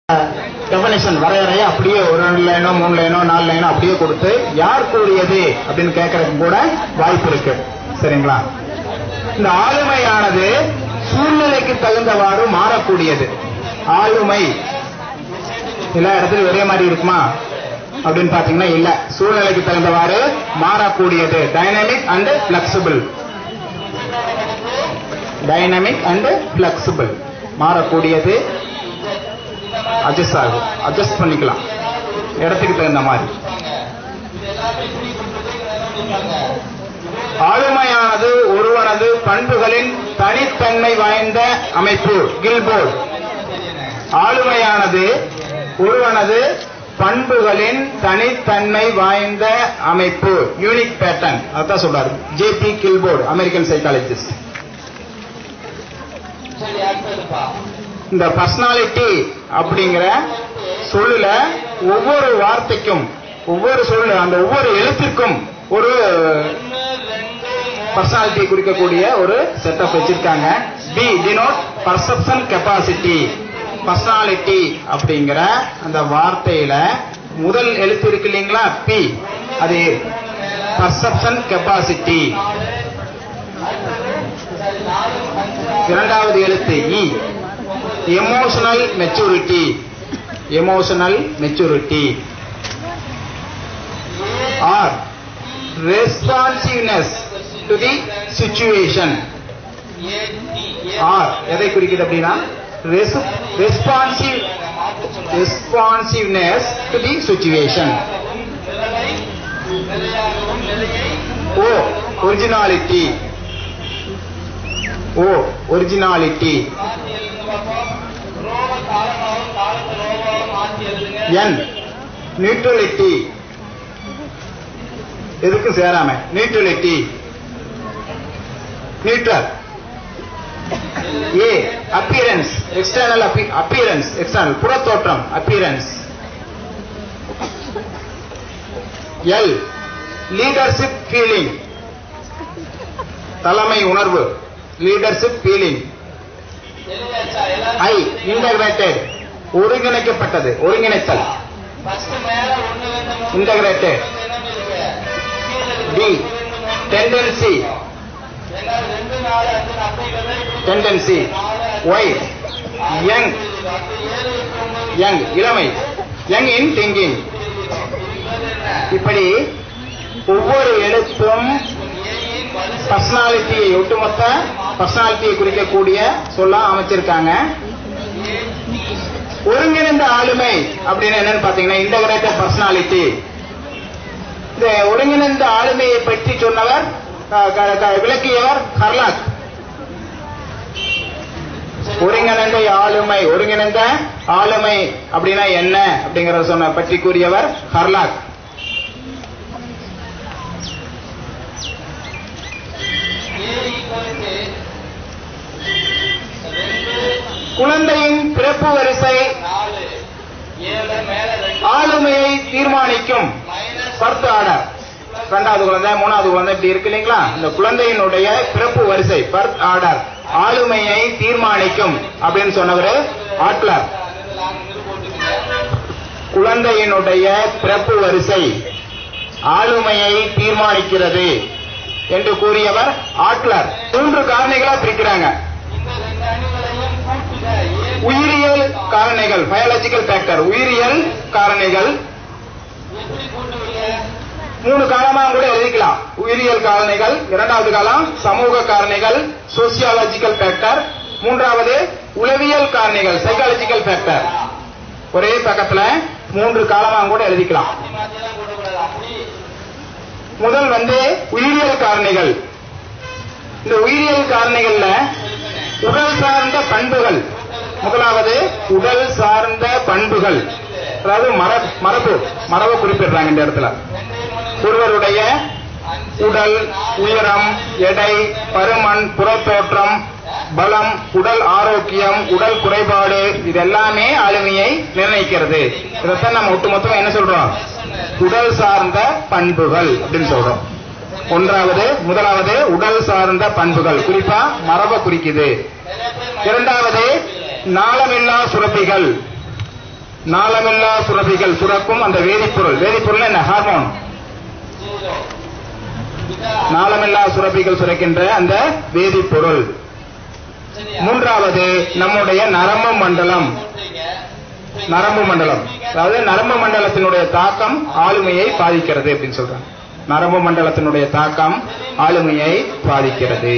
Definition வரையறைய அப்படியே ஒரு ரெண்டு லைனோ மூணு லைனோ நாலு லைனோ அப்படியே கொடுத்து யார் கூறியது அப்படின்னு கேட்கறதுக்கு கூட வாய்ப்பு இருக்கு சரிங்களா இந்த ஆளுமையானது சூழ்நிலைக்கு தகுந்தவாறு மாறக்கூடியது ஆளுமை எல்லா இடத்துலயும் ஒரே மாதிரி இருக்குமா அப்படின்னு பாத்தீங்கன்னா இல்ல சூழ்நிலைக்கு தகுந்தவாறு மாறக்கூடியது dynamic and flexible dynamic and flexible மாறக்கூடியது அட்ஜஸ்ட் ஆகும் அட்ஜஸ்ட் பண்ணிக்கலாம் இடத்துக்கு தகுந்த மாதிரி ஆளுமையானது ஒருவனது பண்புகளின் தனித்தன்மை வாய்ந்த அமைப்பு கில்போர்ட் ஆளுமையானது ஒருவனது பண்புகளின் தனித்தன்மை வாய்ந்த அமைப்பு யூனிக் பேட்டர்ன் அதான் சொல்றாரு J P Guilford American psychologist இந்த பர்சனாலிட்டி அப்படிங்கிற சொல்லுல ஒவ்வொரு வார்த்தைக்கும் ஒவ்வொரு சொல்லு அந்த ஒவ்வொரு எழுத்திற்கும் ஒரு பர்சனாலிட்டி குறிக்கக்கூடிய ஒரு செட்டப் வச்சிருக்காங்க P denote perception capacity personality அப்படிங்கிற அந்த வார்த்தையில முதல் எழுத்து இருக்கு இல்லைங்களா பி அது பர்செப்ஷன் கெப்பாசிட்டி இரண்டாவது எழுத்து E emotional maturity emotional maturity R responsiveness to the situation R எதை குறிக்குது அப்படின்னா responsive responsiveness to the situation O originality O originality N neutrality எதுக்கும் சேராம neutrality neutral A appearance external appearance external புறத்தோற்றம் appearance L leadership feeling தலைமை உணர்வு leadership feeling I integrated ஒருங்கிணைக்கப்பட்டது ஒருங்கிணைத்தல் integrated T tendency tendency Y young young இளமை young in thinking இப்படி ஒவ்வொரு எழுத்தும் பர்சனாலிட்டியை ஒட்டுமொத்த பர்சனாலிட்டியை குறிக்கக்கூடிய சொல்ல அமைச்சிருக்காங்க ஒருங்கிணைந்த ஆளுமை அப்படின்னு என்னன்னு பாத்தீங்கன்னா இன்டகிரேட்டட் பர்சனாலிட்டி இந்த ஒருங்கிணைந்த ஆளுமையை பற்றி சொன்னவர் விளக்கியவர் ஹர்லாக் ஒருங்கிணைந்த ஆளுமை ஒருங்கிணைந்த ஆளுமை அப்படின்னா என்ன அப்படிங்கறத சொன்ன பற்றி கூறியவர் ஹர்லாக் குழந்தையின் பிறப்பு வரிசை ஆளுமையை தீர்மானிக்கும் பர்த் ஆர்டர் இரண்டாவது குழந்தை மூணாவது குழந்தை இப்படி இருக்கு இல்லைங்களா இந்த குழந்தையினுடைய பிறப்பு வரிசை பர்த் ஆர்டர் ஆளுமையை தீர்மானிக்கும் அப்படின்னு சொன்னவர் ஆட்லர் குழந்தையினுடைய பிறப்பு வரிசை ஆளுமையை தீர்மானிக்கிறது என்று கூறியவர் ஆட்லர் மூன்று காரணிகளா பிரிக்கிறாங்க உயிரியல் காரணிகள் பயாலஜிக்கல் ஃபேக்டர் உயிரியல் காரணிகள் மூணு காலமா கூட எழுதிக்கலாம் உயிரியல் காரணிகள் இரண்டாவது காலம் சமூக காரணிகள் சோசியாலஜிக்கல் ஃபேக்டர் மூன்றாவது உளவியல் காரணிகள் சைக்காலஜிக்கல் ஃபேக்டர் ஒரே பக்கத்துல மூன்று காலமா கூட எழுதிக்கலாம் முதல் வந்து உயிரியல் காரணிகள் இந்த உயிரியல் காரணிகள்ல உடல் சார்ந்த பண்புகள் முதலாவது உடல் சார்ந்த பண்புகள் அதாவது மரபு மரபு குறிப்பிடுறாங்க இந்த இடத்துல ஒருவருடைய உடல் உயரம் எடை பருமன் புறத்தோற்றம் பலம் உடல் ஆரோக்கியம் உடல் குறைபாடு இது எல்லாமே ஆளுமையை நிர்ணயிக்கிறது இதைத்தான் நம்ம ஒட்டுமொத்தமா என்ன சொல்றோம் உடல் சார்ந்த பண்புகள் அப்படின்னு சொல்றோம் ஒன்றாவது முதலாவது உடல் சார்ந்த பண்புகள் குறிப்பா மரபை குறிக்குது இரண்டாவது நாளமில்லா சுரப்பிகள் நாளமில்லா சுரபிகள் சுரக்கும் அந்த வேதிப்பொருள் வேதிப்பொருள் என்ன ஹார்மோன் நாளமில்லா சுரபிகள் சுரக்கின்ற அந்த வேதிப்பொருள் மூன்றாவது நம்முடைய நரம்பு மண்டலம் நரம்பு மண்டலம் அதாவது நரம்பு மண்டலத்தினுடைய தாக்கம் ஆளுமையை பாதிக்கிறது அப்படின்னு சொல்றாங்க நரம்பு மண்டலத்தினுடைய தாக்கம் ஆளுமையை பாதிக்கிறது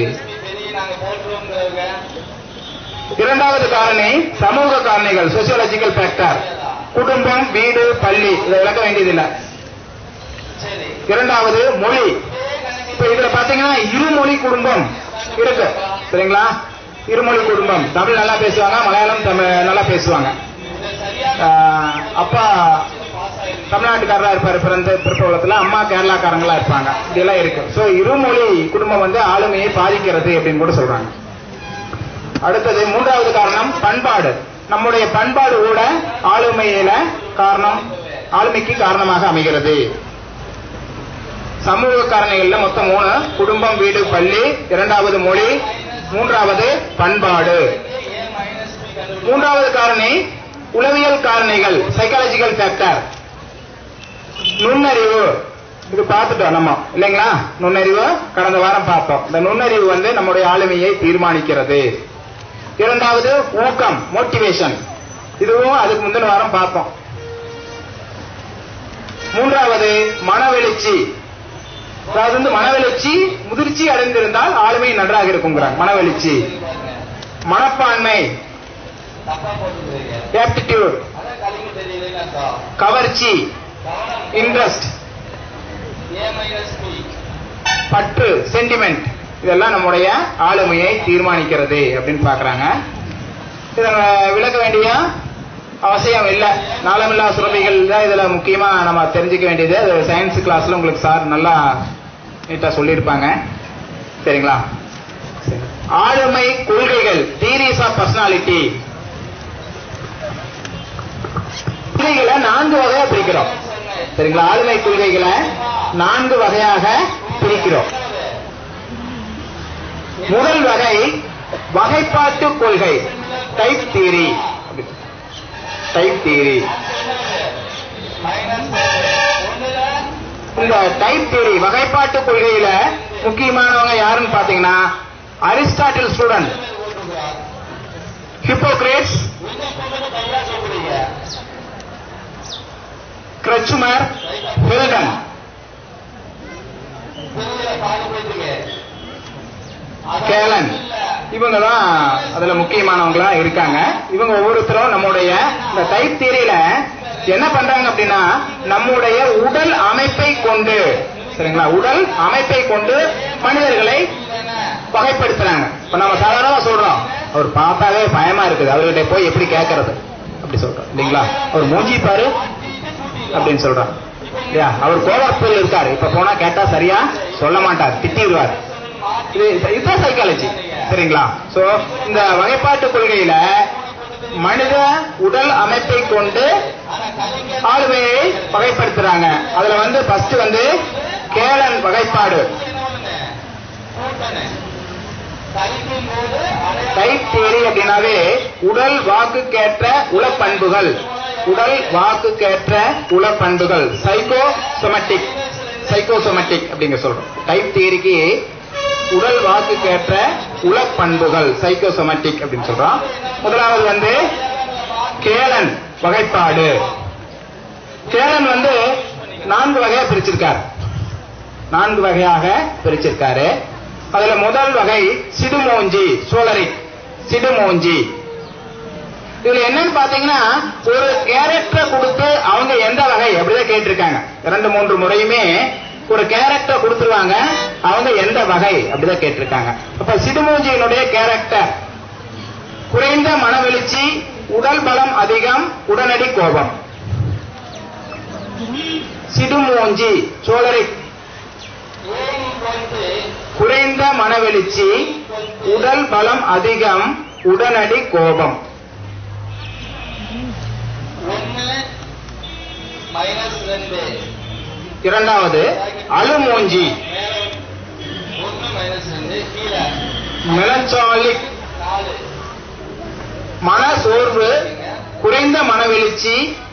இரண்டாவது காரணி சமூக காரணிகள் சோசியலாஜிக்கல் ஃபேக்டர் குடும்பம் வீடு பள்ளி இதை விளக்க வேண்டியதில்லை இரண்டாவது மொழி இப்ப இதுல பாத்தீங்கன்னா இருமொழி குடும்பம் இருக்கு சரிங்களா இருமொழி குடும்பம் தமிழ் நல்லா பேசுவாங்க மலையாளம் தமிழ் நல்லா பேசுவாங்க ஆஹ் அப்பா தமிழ்நாட்டுக்காரரா இருப்பாரு பிறந்த பிற்பகுலத்துல அம்மா கேரளாக்காரங்களா இருப்பாங்க இதெல்லாம் இருக்கு சோ இருமொழி குடும்பம் வந்து ஆளுமையை பாதிக்கிறது அப்படின்னு கூட சொல்றாங்க அடுத்தது மூன்றாவது காரணம் பண்பாடு நம்முடைய பண்பாடு கூட ஆளுமையில காரணம் ஆளுமைக்கு காரணமாக அமைகிறது சமூக காரணிகள்ல மொத்தம் மூணு குடும்பம் வீடு பள்ளி இரண்டாவது மொழி மூன்றாவது பண்பாடு மூன்றாவது காரணி உளவியல் காரணிகள் சைக்காலஜிக்கல் ஃபேக்டர் நுண்ணறிவு இது பார்த்துட்டோம் நம்ம இல்லைங்களா நுண்ணறிவு கடந்த வாரம் பார்த்தோம் இந்த நுண்ணறிவு வந்து நம்முடைய ஆளுமையை தீர்மானிக்கிறது இரண்டாவது ஊக்கம் மோட்டிவேஷன் இதுவும் அதுக்கு முந்தின வாரம் பார்த்தோம் மூன்றாவது மனவெழுச்சி அதாவது வந்து மனவெழுச்சி முதிர்ச்சி அடைந்திருந்தால் ஆளுமை நன்றாக இருக்குங்கிறாங்க மனவெழுச்சி மனப்பான்மை ஆப்டிடியூட் கவர்ச்சி இன்ட்ரெஸ்ட் பற்று சென்டிமெண்ட் இதெல்லாம் நம்முடைய ஆளுமையை தீர்மானிக்கிறது அப்படின்னு பாக்குறாங்க இதை விளக்க வேண்டிய அவசியம் இல்லை நாளமில்லா சுரபிகள் தான் இதுல முக்கியமா நம்ம தெரிஞ்சுக்க வேண்டியது அது சயின்ஸ் கிளாஸ்ல உங்களுக்கு சார் நல்லா நீட்டா சொல்லியிருப்பாங்க சரிங்களா சரி. ஆளுமை கொள்கைகள் தியரிஸ் ஆஃப் பர்சனாலிட்டி கொள்கைகளை நான்கு வகையா பிரிக்கிறோம் சரிங்களா ஆளுமை கொள்கைகளை நான்கு வகையாக பிரிக்கிறோம் முதல் வகை வகைப்பாட்டு கொள்கை டைப் தியரி டைப் தியரி இந்த டைப் தியரி வகைப்பாட்டு கொள்கையில முக்கியமானவங்க யாருன்னு பாத்தீங்கன்னா Aristotle student Hippocrates Kretschmer Sheldon Galen இவங்க தான் அதுல முக்கியமானவங்களா இருக்காங்க இவங்க ஒவ்வொருத்தரும் நம்முடைய இந்த டைப் தியரியில என்ன பண்றாங்க அப்படின்னா நம்முடைய உடல் அமைப்பை கொண்டு சரிங்களா உடல் அமைப்பை கொண்டு மனிதர்களை வகைப்படுத்துறாங்க இப்ப நம்ம சாதாரணமா சொல்றோம் அவர் பார்த்தாவே பயமா இருக்குது அவர்கிட்ட போய் எப்படி கேட்கறது அப்படி சொல்றோம் இல்லைங்களா அவர் மூஞ்சி பாரு அப்படின்னு சொல்றோம் இல்லையா அவர் கோவத்தில் இருக்காரு இப்ப போனா கேட்டா சரியா சொல்ல மாட்டார் திட்டிடுவார் இது இதுதான் சைக்காலஜி சரிங்களா சோ இந்த வகைப்பாட்டு கொள்கையில மனித உடல் அமைப்பை கொண்டு ஆளுமையை வகைப்படுத்துறாங்க அதுல வந்து ஃபர்ஸ்ட் வந்து கேளன் வகைப்பாடு டைப் தியரி அப்படின்னாவே உடல் வாக்குக்கேற்ற உளப்பண்புகள் உடல் வாக்குக்கேற்ற உளப்பண்புகள் சைக்கோ சொமட்டிக் சைக்கோசோமட்டிக் அப்படிங்க சொல்றோம் டைப் தியரிக்கு உடல் வாக்குக்கேற்ற உளப்பண்புகள் சைக்கோசோமட்டிக் அப்படின்னு சொல்றோம் முதலாவது வந்து கேலன் வகைப்பாடு கேலன் வந்து நான்கு வகையா பிரிச்சிருக்காரு நான்கு வகையாக பிரிச்சிருக்காரு அதுல முதல் வகை சிடுமோஞ்சி சோலரிக் சிடுமோஞ்சி இதுல என்னன்னு பாத்தீங்கன்னா ஒரு கேரக்டரை கொடுத்து அவங்க எந்த வகை அப்படிதான் கேட்டிருக்காங்க இரண்டு மூன்று முறையுமே ஒரு கேரக்டர் கொடுத்துருவாங்க அவங்க எந்த வகை அப்படிதான் கேட்டிருக்காங்க அப்ப சிடுமூஞ்சியினுடைய கேரக்டர் குறைந்த மனவெழுச்சி உடல் பலம் அதிகம் உடனடி கோபம் சிடுமூஞ்சி சோழரிக் குறைந்த மனவெழுச்சி உடல் பலம் அதிகம் உடனடி கோபம் மைனஸ் ரெண்டு இரண்டாவது அழுமூஞ்சி ஒன்று மைனஸ் ரெண்டு கீழே மெலன்சாலிக் நாலு மன சோர்வு குறைந்த மனவெழுச்சி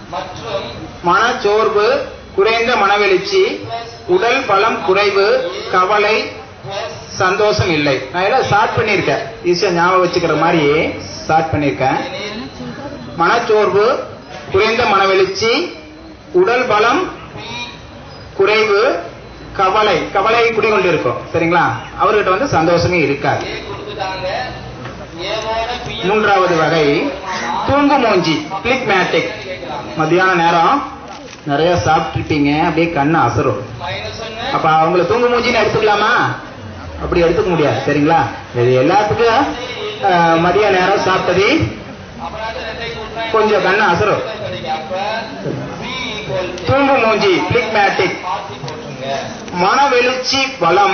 மற்றும் மனச்சோர்வு குறைந்த மனவெழுச்சி உடல் பலம் குறைவு கவலை பிளஸ் சந்தோஷம் இல்லை நான் எல்லாம் ஸ்டார்ட் பண்ணியிருக்கேன் ஈஸியா ஞாபகம் வச்சுக்கிற மாதிரி ஸ்டார்ட் பண்ணியிருக்கேன் எனில் மனச்சோர்வு குறைந்த மனவெழுச்சி உடல் பலம் குறைவு கவலை கவலை குடிகொண்டு இருக்கும் சரிங்களா அவர்கிட்ட வந்து சந்தோஷமே இருக்காது ஏ கொடுத்துட்டாங்க ஏவோட பி மூன்றாவது வகை தூங்கு மூஞ்சி பிளிக்மேட்டிக் மத்தியான நேரம் நிறைய சாப்பிட்டுருப்பீங்க அப்படியே கண்ணு அசரும் மைனஸ் ஒன்னு அப்ப அவங்கள தூங்கு மூஞ்சின்னு எடுத்துக்கலாமா அப்படி எடுத்துக்க முடியாது சரிங்களா இது எல்லாத்துக்கும் அஹ், மதிய நேரம் சாப்பிட்டது அப்புறம் அது ரெண்டை கூட்டினா கொஞ்சம் கண்ணு அசரும் கிடைக்கும் அப்ப பி ஈக்குவல் தூங்கு மூஞ்சி பிளிக்மேட்டிக் மாற்றி போட்டுருங்க மனவெழுச்சி பலம்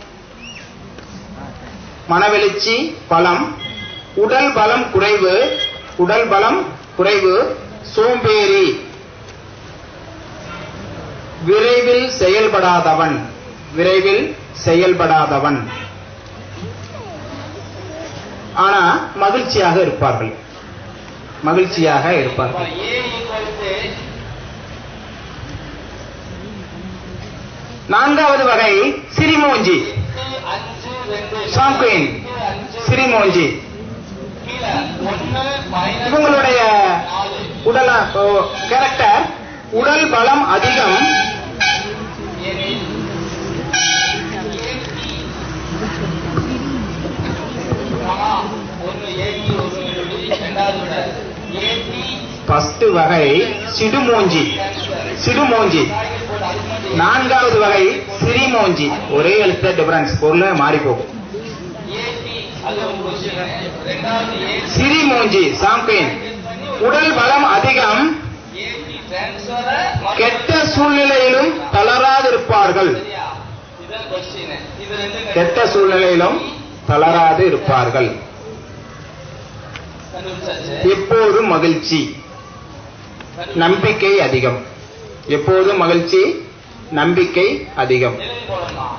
மனவெழுச்சி பலம் உடல் பலம் குறைவு உடல் பலம் குறைவு சோம்பேறி விரைவில் செயல்படாதவன் விரைவில் செயல்படாதவன் ஆனா மகிழ்ச்சியாக இருப்பார்கள் மகிழ்ச்சியாக இருப்பார்கள் அப்ப ஏ ஈக்குவல் டு நான்காவது வகை சிரிமோஞ்சி அஞ்சு ரெண்டு சாங்குயின் அஞ்சு சிரிமோஞ்சி கீழே ஒன்னு மைனஸ் இவங்களுடைய நாலு உடல கேரக்டர் உடல் பலம் அதிகம் எனில் ஆமா ஒன்னு ஏடி ஒரு ரெண்டாவது விட ஏடி ஃபர்ஸ்ட் வகை சிடுமோஞ்சி சிடுமோஞ்சி போட்டு அது மட்டும் நான்காவது வகை சிரிமோஞ்சி ஒரே எழுத்த டிஃபரன்ஸ் பொருள் மாறி போகும் ஏடி அது ஒரு கொஸ்டின் ரெண்டாவது ஏடி சிரிமோஞ்சி சாம்பியன் உடல் பலம் அதிகம் ஏடி டிரான்ஸ்ஃபரை கெட்ட சூழ்நிலையிலும் தளராதிருப்பார்கள் சரியா இதுதான் கொஸ்டின் இது ரெண்டு கெட்ட சூழ்நிலையிலும் தளராது இருப்பார்கள் கண்டுபிடிச்சாச்சு எப்போதும் மகிழ்ச்சி நம்பிக்கை அதிகம் எப்போதும் மகிழ்ச்சி நம்பிக்கை அதிகம் எழுதி போடலாம்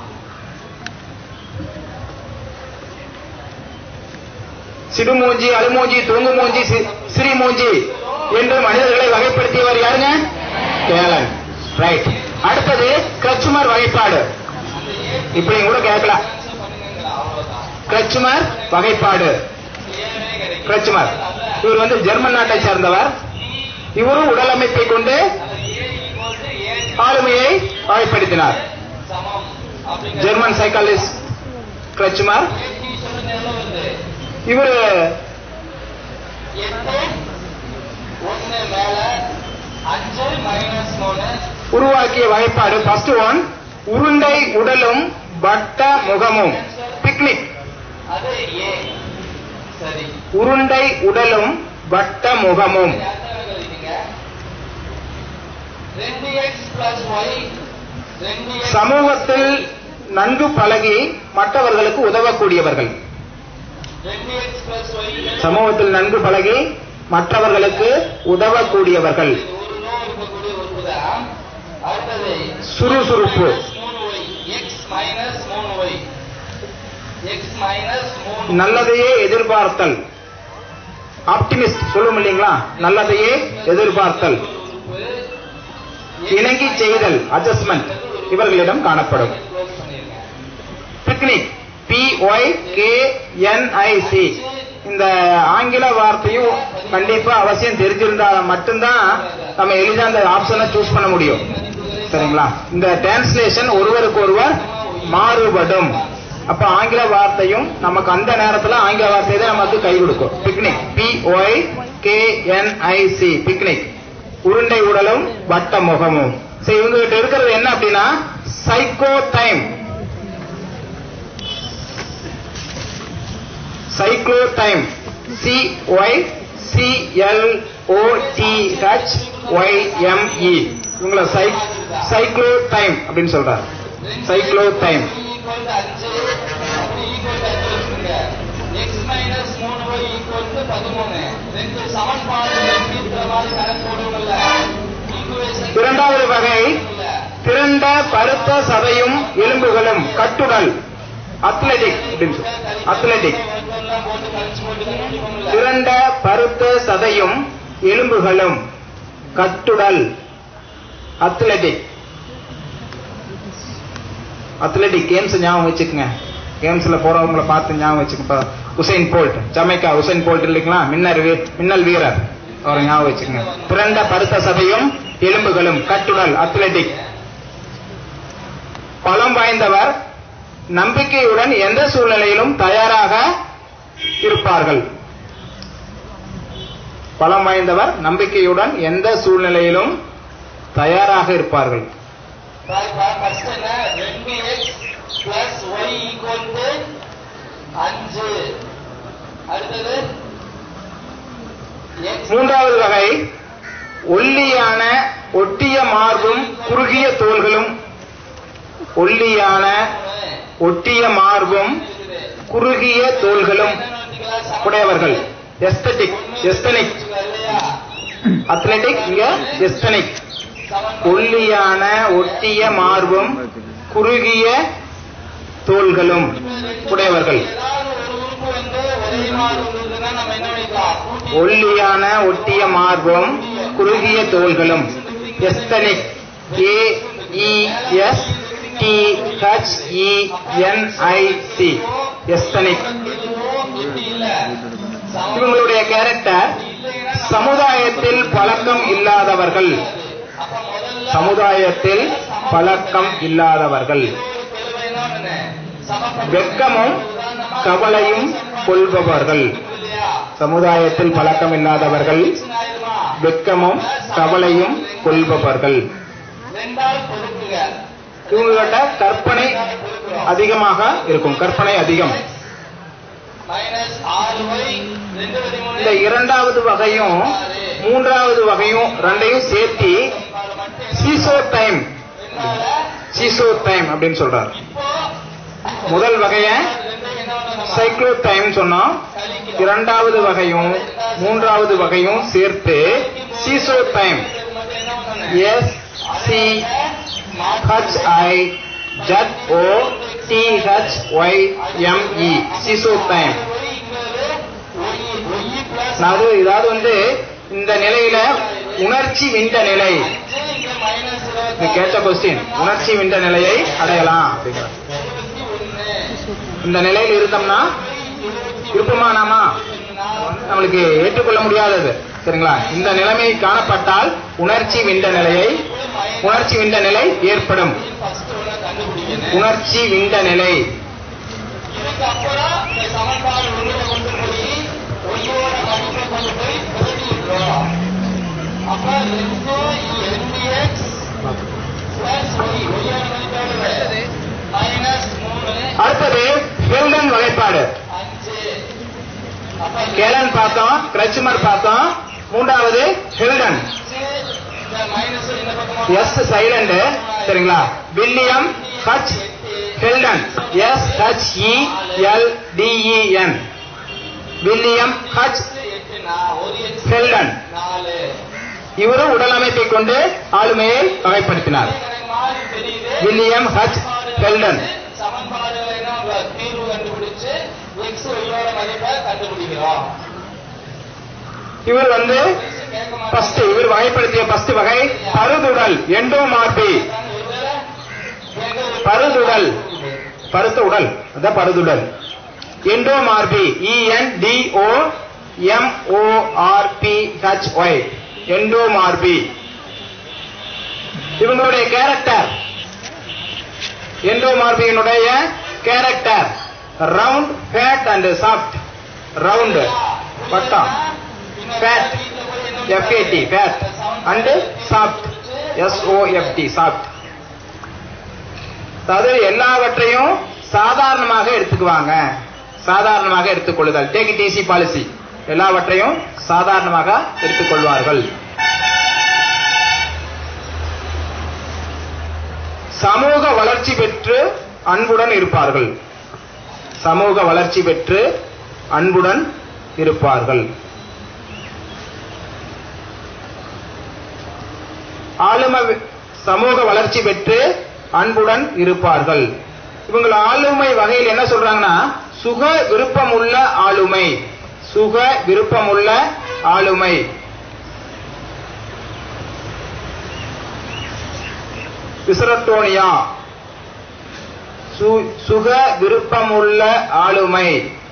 சிடுமூஞ்சி அழுமூஞ்சி தூங்குமூஞ்சி சி- சிறிமூஞ்சி என்று மனிதர்களை வகைப்படுத்தியவர் யாருங்க கேலன் ரைட் அடுத்தது கிரச்சுமர் வகைப்பாடு இப்படி கூட கேட்கலாம் ஆன்சர் பண்ணுங்க அவ்வளவுதான் கிரச்சுமர் வகைப்பாடு ஏவே கிடைக்கும் கிரச்சுமர் இவர் வந்து ஜெர்மன் நாட்டை சேர்ந்தவர் இவரும் உடல் அமைப்பை கொண்டு அந்த ஏ ஈக்குவல் டு ஏ ஆளுமையை வகைப்படுத்தினார் சமம் அப்படிங்கிற ஜெர்மன் சைக்காலஜிஸ்ட் கிரச்சுமர் ஏடி சொல்லுங்க எவ்வளவு வருது இவர் எட்டு ஒன்னு மேல அஞ்சு மைனஸ் மூணு உருவாக்கிய வகைப்பாடு ஃபர்ஸ்ட் ஒன் உருண்டை உடலும் வட்ட முகமும் பிக்னிக் அது ஏ சரி உருண்டை உடலும் வட்ட முகமும் யார்கிட்ட எழுதிட்டீங்க ரெண்டு எக்ஸ் பிளஸ் ஒய் ரெண்டு எக்ஸ் சமூகத்தில் நன்கு பழகி மற்றவர்களுக்கு உதவக்கூடியவர்கள் ரெண்டு எக்ஸ் பிளஸ் ஒய் சமூகத்தில் நன்கு பழகி மற்றவர்களுக்கு உதவக்கூடியவர்கள் ஒரு நோ இருக்கக்கூடிய ஒரு தான் அடுத்தது சுறுசுறுப்பு மூணு ஒய் எக்ஸ் மைனஸ் மூணு ஒய் எக்ஸ் மைனஸ் மூணு நல்லதையே எதிர்பார்த்தல் ஆப்டிமிஸ்ட் சொல்லும் இல்லைங்களா நல்லதையே எதிர்பார்த்தல் இணங்கி செய்தல் அட்ஜஸ்ட்மெண்ட் இவர்களிடம் காணப்படும் க்ளோஸ் பண்ணிருங்க pyknic P Y K N I C இந்த ஆங்கில வார்த்தையும் கண்டிப்பா அவசியம் தெரிஞ்சிருந்தா மட்டும்தான் நம்ம எளிதா அந்த ஆப்ஷனை சூஸ் பண்ண முடியும் சரிங்களா இந்த டிரான்ஸ்லேஷன் ஒருவருக்கு ஒருவர் மாறுபடும் அப்ப ஆங்கில வார்த்தையும் நமக்கு அந்த நேரத்துல ஆங்கில வார்த்தை தான் நமக்கு கை கொடுக்கும் pyknic P Y K N I C pyknic உருண்டை உடலும் வட்ட முகமும் சரி இவங்க கிட்ட இருக்கிறது என்ன அப்படின்னா cyclothyme cyclothyme C Y C L O T H Y M E இவங்கள சைக்ளோ டைம் அப்படின்னு சொல்றாரு சைக்ளோ டைம் ஈக்குவல் டு அஞ்சு அப்படி ஈக்குவல் டு அஞ்சு வச்சுருங்க எக்ஸ் மைனஸ் மூணு ஒய் ஈக்குவல் டு பதிமூணு ரெண்டு சமன்பாடு தீர்க்கிற மாதிரி கணக்கு போடுவோம்ல ஈக்குவேஷன் இரண்டாவது வகை திரண்ட பருத்த சதையும் எலும்புகளும் கட்டுடல் அத்லெட்டிக் அப்படின்னு சொல்லு. அத்லெட்டிக் எல்லாம் போட்டு கழிச்சு போட்டு கண்டுபிடிப்போம்ல திரண்ட பருத்த சதையும் எலும்புகளும் கட்டுடல் அத்லெட்டிக் அத்லெட்டிக் கேம்ஸ் ஞாபகம் வச்சுக்கோங்க கேம்ஸ்ல போறவங்கள பார்த்து ஞாபகம் வச்சுக்க இப்ப Usain Bolt Jamaica Usain Bolt இல்லைங்களா மின்னர் வீ- மின்னல் வீரர் அவரை ஞாபகம் வச்சுக்கோங்க பிறந்த பருத்த சதையும் எலும்புகளும் கட்டுடல் அத்லெட்டிக் பலம் வாய்ந்தவர் நம்பிக்கையுடன் எந்த சூழ்நிலையிலும் தயாராக இருப்பார்கள் பலம் வாய்ந்தவர் நம்பிக்கையுடன் எந்த சூழ்நிலையிலும் தயாராக இருப்பார்கள் ஃபர்ஸ்ட் என்ன ரெண்டு X plus Y equal to அஞ்சு அடுத்தது எக்ஸ் மூன்றாவது வகை ஒல்லியான ஒட்டிய மார்பும் குறுகிய தோள்களும் ஒல்லியான ஒட்டிய மார்பும் குறுகிய தோள்களும் உடையவர்கள் எஸ்தட்டிக் எஸ்தனிக் அத்லெட்டிக் இங்க எஸ்தனிக் ஒல்லியான ஒட்டிய மார்பும் குறுகிய தோள்களும் உடையவர்கள் ஏதாவது ஒரு உறுப்பு வந்து ஒரே மாதிரி இருந்ததுன்னா நம்ம என்ன பண்ணிக்கலாம் கூட்டி ஒல்லியான ஒட்டிய மார்பும் குறுகிய தோள்களும் asthenic A E S T H E N I C asthenic இவங்களுடைய கேரக்டர் சமுதாயத்தில் பழக்கம் இல்லாதவர்கள் சமுதாயத்தில் பழக்கம் இல்லாதவர்கள் வெட்கமும் கவலையும் கொள்பவர்கள் சமுதாயத்தில் பழக்கம் இல்லாதவர்கள் வெட்கமும் கவலையும் கொள்பவர்கள் ரெண்டால் பெருக்குக இவங்ககிட்ட கற்பனை அதிகமாக இருக்கும் கற்பனை அதிகம் மைனஸ் ஆறு ஒய் ரெண்டு பதிமூணு இந்த இரண்டாவது வகையும் மூன்றாவது வகையும் ரெண்டையும் சேர்த்து சீசோ டைம் சீசோ டைம் அப்படின்னு சொல்றார் முதல் வகைய சைக்ளோ டைம் சொன்னோம் இரண்டாவது வகையும் மூன்றாவது வகையும் சேர்த்து schizothyme S C H I Z O T H Y M E schizothyme அதாவது இதாவது வந்து இந்த நிலையில உணர்ச்சி விண்ட நிலை இது கேட்ட கொஸ்டின் உணர்ச்சி விண்ட நிலையை அடையலாம் அப்படிங்கிற இந்த நிலையில் இருந்தோம்னா இருப்போமா நாமா நம்மளுக்கு ஏற்றுக்கொள்ள முடியாதது சரிங்களா இந்த நிலைமை காணப்பட்டால் உணர்ச்சி விண்ட நிலையை உணர்ச்சி விண்ட நிலை ஏற்படும் உணர்ச்சி விண்ட நிலை இதுக்கப்புறம் இந்த சமன்பாடு ஒன்றுல கொண்டு போய் ஒய்யோட மதிப்பை கொண்டு போய் பெருக்கிடுறோம் அப்ப ரெண்டு ரெண்டு எக்ஸ் பிளஸ் ஒய் ஒய்யோட மதிப்பு எவ்வளவு மைனஸ் மூணு அடுத்தது ஹெல்டன் வகைப்பாடு அஞ்சு அப்ப கேலன் பார்த்தோம் கிரச்சுமர் பார்த்தோம் மூன்றாவது ஹெல்டன் அஞ்சு இந்த மைனஸ் இந்த பக்கம் எஸ் சைலண்ட் சரிங்களா William H Sheldon S H E L D E N William H எட்டு நான் ஒரு எக்ஸ் ஹெல்டன் நாலு இவரும் உடல் அமைப்பை கொண்டு ஆளுமையை வகைப்படுத்தினார் எனக்கு மாறி தெரியுது வில்லியம் ஹச் ஹெல்டன் சமன்பாடுகளை நம்ம தீர்வு கண்டுபிடிச்சு எக்ஸ் ஒய்யோட மதிப்பை கண்டுபிடிக்கிறோம் இவர் வந்து கேட்க மாட்டோம் ஃபர்ஸ்ட் இவர் வகைப்படுத்திய ஃபர்ஸ்ட் வகை பருதுடல் எண்டோமார்பி பருதுடல் பருத்த உடல் அதான் பருதுடல் endomorphy E N D O M O R P H Y endomorphy இவங்களுடைய கேரக்டர் எண்டோமார்பியினுடைய character round fat and soft round வட்டம் fat F A T fat and soft S O F T soft அதாவது எல்லாவற்றையும் சாதாரணமாக எடுத்துக்குவாங்க சாதாரணமாக எடுத்துக்கொள்ளுதல் டேக் இட் ஈஸி பாலிசி எல்லாவற்றையும் சாதாரணமாக எடுத்துக்கொள்வார்கள் சமூக வளர்ச்சி பெற்று அன்புடன் இருப்பார்கள் சமூக வளர்ச்சி பெற்று அன்புடன் இருப்பார்கள் ஆளும சமூக வளர்ச்சி பெற்று அன்புடன் இருப்பார்கள் இவங்க ஆளுமை வகையில் என்ன சொல்றாங்கன்னா சுக விருப்பமுள்ள ஆளுமை சுக விருப்பமுள்ள ஆளுமை விசரட்டோனியா சு- சுக விருப்பமுள்ள ஆளுமை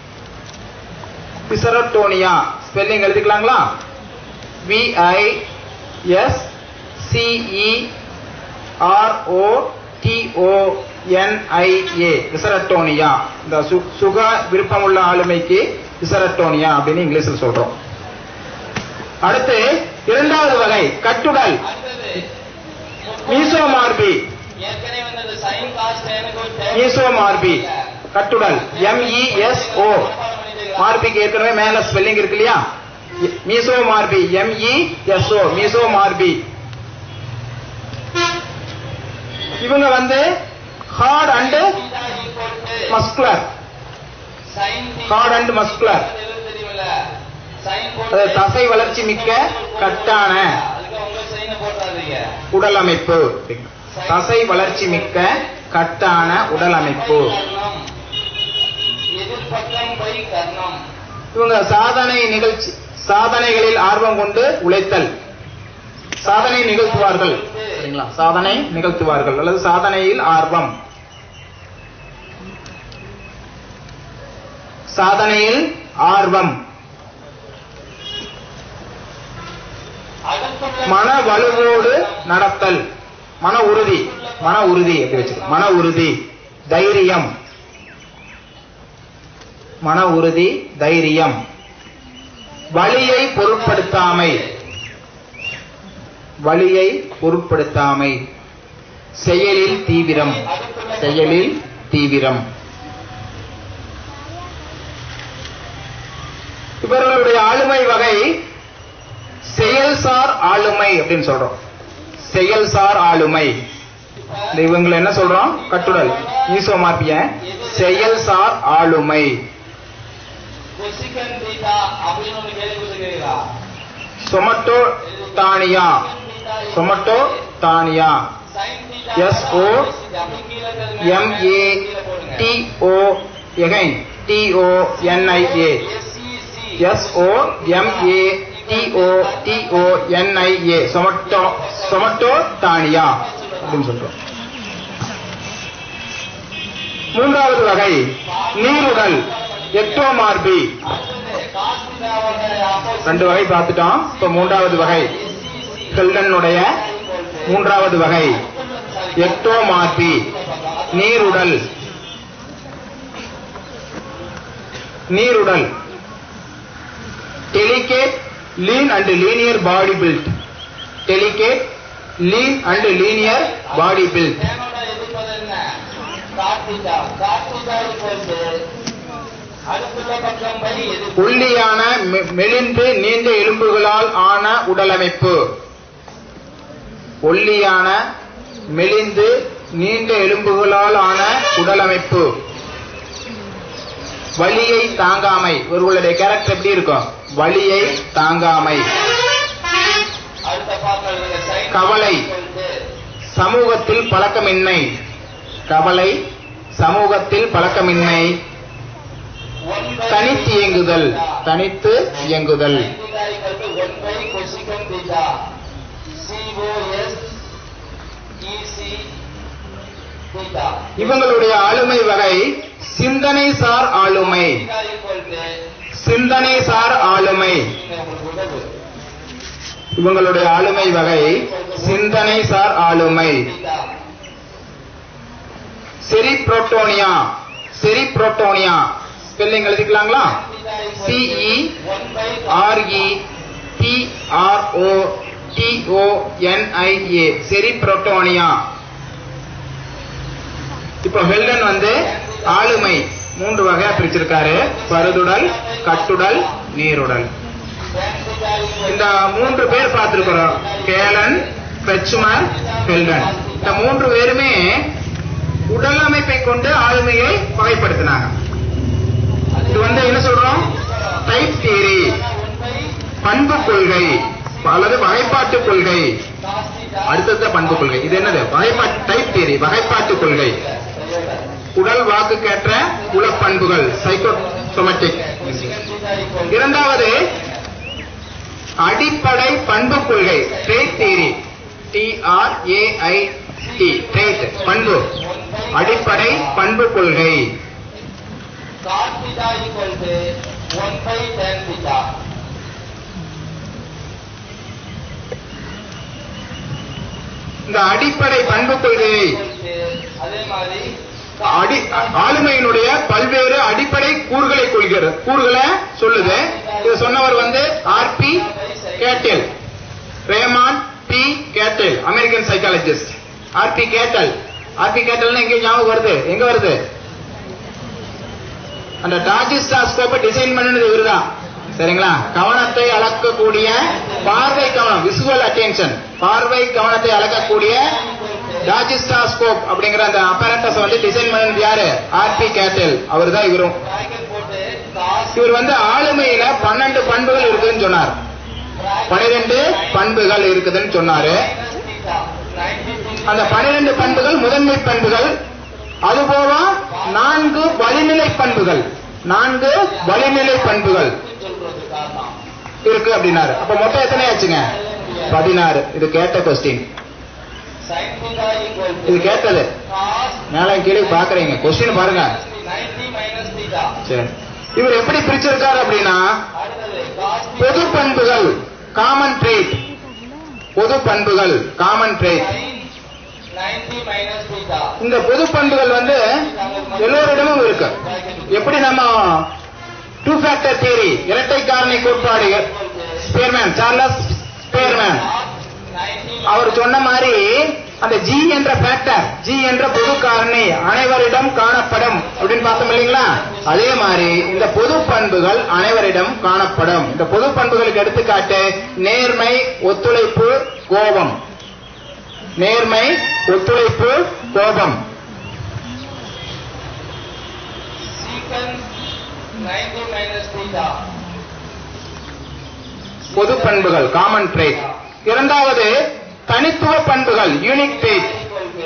விசரட்டோனியா ஸ்பெல்லிங் எழுதிக்கலாங்களா V I S C E R O T O N I A viscerotonia இந்த சு- சுக விருப்பமுள்ள ஆளுமைக்கு விசரட்டோனியா அப்படின்னு இங்கிலீஷில் சொல்றோம் அடுத்து இரண்டாவது வகை கட்டுடல் அடுத்தது மீசோமார்பி ஏற்கனவே வந்தது சைன் காஸ்ட் எனக்கு மீசோமார்பி கட்டுடல் எம்இஎஸ்ஓ மார்பிக்கு ஏற்கனவே மேல ஸ்பெல்லிங் இருக்கு இல்லையா mesomorphy M E S O mesomorphy இவங்க வந்து hard and muscular sign hard and muscular தெரியுமில்ல சைன் அது தசை வளர்ச்சி மிக்க கட்டான அதுக்கு உங்க சைனை போட்டாதீங்க உடல் அமைப்பு தசை வளர்ச்சி மிக்க கட்டான உடல் அமைப்பு கர்ணம் எதிர்பக்கம் பை கர்ணம் இவங்க சாதனை நிகழ்ச்சி சாதனைகளில் ஆர்வம் கொண்டு உழைத்தல் சாதனை நிகழ்த்துவார்கள் சரிங்களா சாதனை நிகழ்த்துவார்கள் அல்லது சாதனையில் ஆர்வம் சாதனையில் ஆர்வம் அடுத்துள்ள மன வலுவோடு நடத்தல் மன உறுதி மன உறுதி எப்படி வச்சுக்கோ மன உறுதி தைரியம் மன உறுதி தைரியம் வலியை பொருட்படுத்தாமை வலியை பொருட்படுத்தாமை செயலில் தீவிரம் செயலில் தீவிரம் இவர்களுடைய ஆளுமை வகை செயல்சார் ஆளுமை அப்படின்னு சொல்றோம் செயல்சார் ஆளுமை இந்த இவங்களை என்ன சொல்றோம் கட்டுடல் ஈசோமார்பிய செயல்சார் ஆளுமை கொசிகன் தீட்டா அப்படின்னு ஒண்ணு கேள்விப்பட்டிருக்கீங்களா somatotonia somatotonia sign theta S O M A T O again T O N I A S O M A T O T O N I A somato somatotonia அப்படின்னு சொல்றோம் மூன்றாவது வகை நீருடல் எக்டோமார்பி ரெண்டு வகை பார்த்துட்டோம் இப்ப மூன்றாவது வகை ஹெல்டனுடைய மூன்றாவது வகை எக்டோமார்பி நீருடல் நீருடல் delicate lean and linear body build delicate lean and linear body build தேனோட எதிர்ப்பது என்ன கார்த்திகா கார்த்திகா இப்போது அடுத்துள்ள பக்கம் பை எதிர்ப்பு ஒல்லியான மெ- மெலிந்து நீண்ட எலும்புகளால் ஆன உடலமைப்பு ஒல்லியான மெலிந்து நீண்ட எலும்புகளால் ஆன உடலமைப்பு வலியை தாங்காமை ஒருவருடைய கேரக்டர் எப்படி இருக்கும் வலியை தாங்காமை அடுத்த பாக்கம் இருக்கு சைன் கவலை. சமூகத்தில் பழக்கமின்மை கவலை சமூகத்தில் பழக்கமின்மை தனித்து இயங்குதல் தனித்து இயங்குதல் one by cosecant theta C O S E C theta இவங்களுடைய ஆளுமை வகை சிந்தனை சார் ஆளுமை தீட்டா ஈக்குவல் டு சிந்தனை சார் ஆளுமை உங்களுக்கு உதவு இவங்களுடைய ஆளுமை வகை சிந்தனை சார் ஆளுமை theta cerebrotonia cerebrotonia spelling எழுதிக்கலாங்களா C E one by R E T R O T O N I A cerebrotonia இப்போ ஹெல்டன் வந்து ஆளுமை மூன்று வகையா பிரிச்சிருக்காரு பருதுடல் கட்டுடல் நீருடல் இந்த மூன்று பேர் பார்த்திருக்கிறோம் கேலன் பெச்சுமர் ஹெல்டன் இந்த மூன்று பேருமே உடல் அமைப்பை கொண்டு ஆளுமையை வகைப்படுத்தினாங்க இது வந்து என்ன சொல்றோம் டைப் தியரி பண்பு கொள்கை அல்லது வகைப்பாட்டு கொள்கை அடுத்தது பண்பு கொள்கை இது என்னது வகைப்பாட்டு டைப் தியரி வகைப்பாட்டு கொள்கை உடல் வாக்குக்கேற்ற உளப்பண்புகள் சைக்கோசோமட்டிக் இரண்டாவது அடிப்படை பண்பு கொள்கை ட்ரேட் தியரி டிஆர்ஏஐடி ட்ரேட் பண்பு அடிப்படை பண்பு கொள்கை cos theta equal to 1 by tan theta. இந்த அடிப்படை பண்பு கொள்கையை Equal to அதே மாதிரி அடி ஆளுமையினுடைய பல்வேறு அடிப்படை கூறுகளை கொள்கிறது கூறுகளை சொல்லுது இது சொன்னவர் வந்து R B Cattell Raymond B Cattell American psychologist R B Cattell R B கேட்டல்னா எங்க ஞாபகம் வருது எங்க வருது அந்த டாஜிஸ்டாஸ்கோப்பை டிசைன் பண்ணது இவருதான் சரிங்களா கவனத்தை அளக்கக்கூடிய பார்வை கவனம் விசுவல் அட்டென்ஷன் பார்வை கவனத்தை அளக்கக்கூடிய டாஜிஸ்டாஸ்கோப் அப்படிங்கிற அந்த அப்பரண்டஸ் வந்து டிசைன் பண்ணது யாரு ஆர்பி கேட்டல் அவர் தான் இவரும் bracket போட்டு cos இவர் வந்து ஆளுமையில பன்னெண்டு பண்புகள் இருக்குதுன்னு சொன்னார் பனிரெண்டு பண்புகள் இருக்குதுன்னு சொன்னாரு minus theta 90 அந்த பனிரெண்டு பண்புகள் முதன்மை பண்புகள் அதுபோக நான்கு வழிநிலை பண்புகள் நான்கு வழிநிலை பண்புகள் சொல்றது காரணம் இருக்கு அப்படின்னாரு அப்ப மொத்தம் எத்தனை ஆச்சுங்க பதினாறு இது கேட்ட கொஸ்டின் sin theta equal இது to கேட்டது cos மேல கீழே பாக்குறீங்க கொஸ்டின் பாருங்க 90 minus theta. சரி இவர் எப்படி பிரிச்சிருக்காரு அப்படின்னா அடுத்தது cos பொது பண்புகள் காமன் ட்ரேட் பொது பண்புகள் common trait sin 90 minus theta. இந்த பொது பண்புகள் வந்து எல்லோரிடமும் இருக்கு எப்படி நம்ம டூ ஃபேக்டர் தியரி இரட்டை காரணி கோட்பாடு ஸ்பேர்மேன் சார்லஸ் ஸ்பேர்மேன் Cos 90 அவர் சொன்ன மாதிரி அந்த ஜி என்ற ஃபேக்டர் ஜி என்ற பொது காரணி அனைவரிடம் காணப்படும் அப்படின்னு பார்த்தோம் இல்லைங்களா அதே மாதிரி இந்த பொது பண்புகள் அனைவரிடம் காணப்படும் இந்த பொது பண்புகளுக்கு எடுத்துக்காட்டு நேர்மை ஒத்துழைப்பு கோபம் நேர்மை ஒத்துழைப்பு கோபம் secant 90 minus theta. பொது பண்புகள் காமன் ட்ரேட் இரண்டாவது தனித்துவ பண்புகள் unique trait Equal to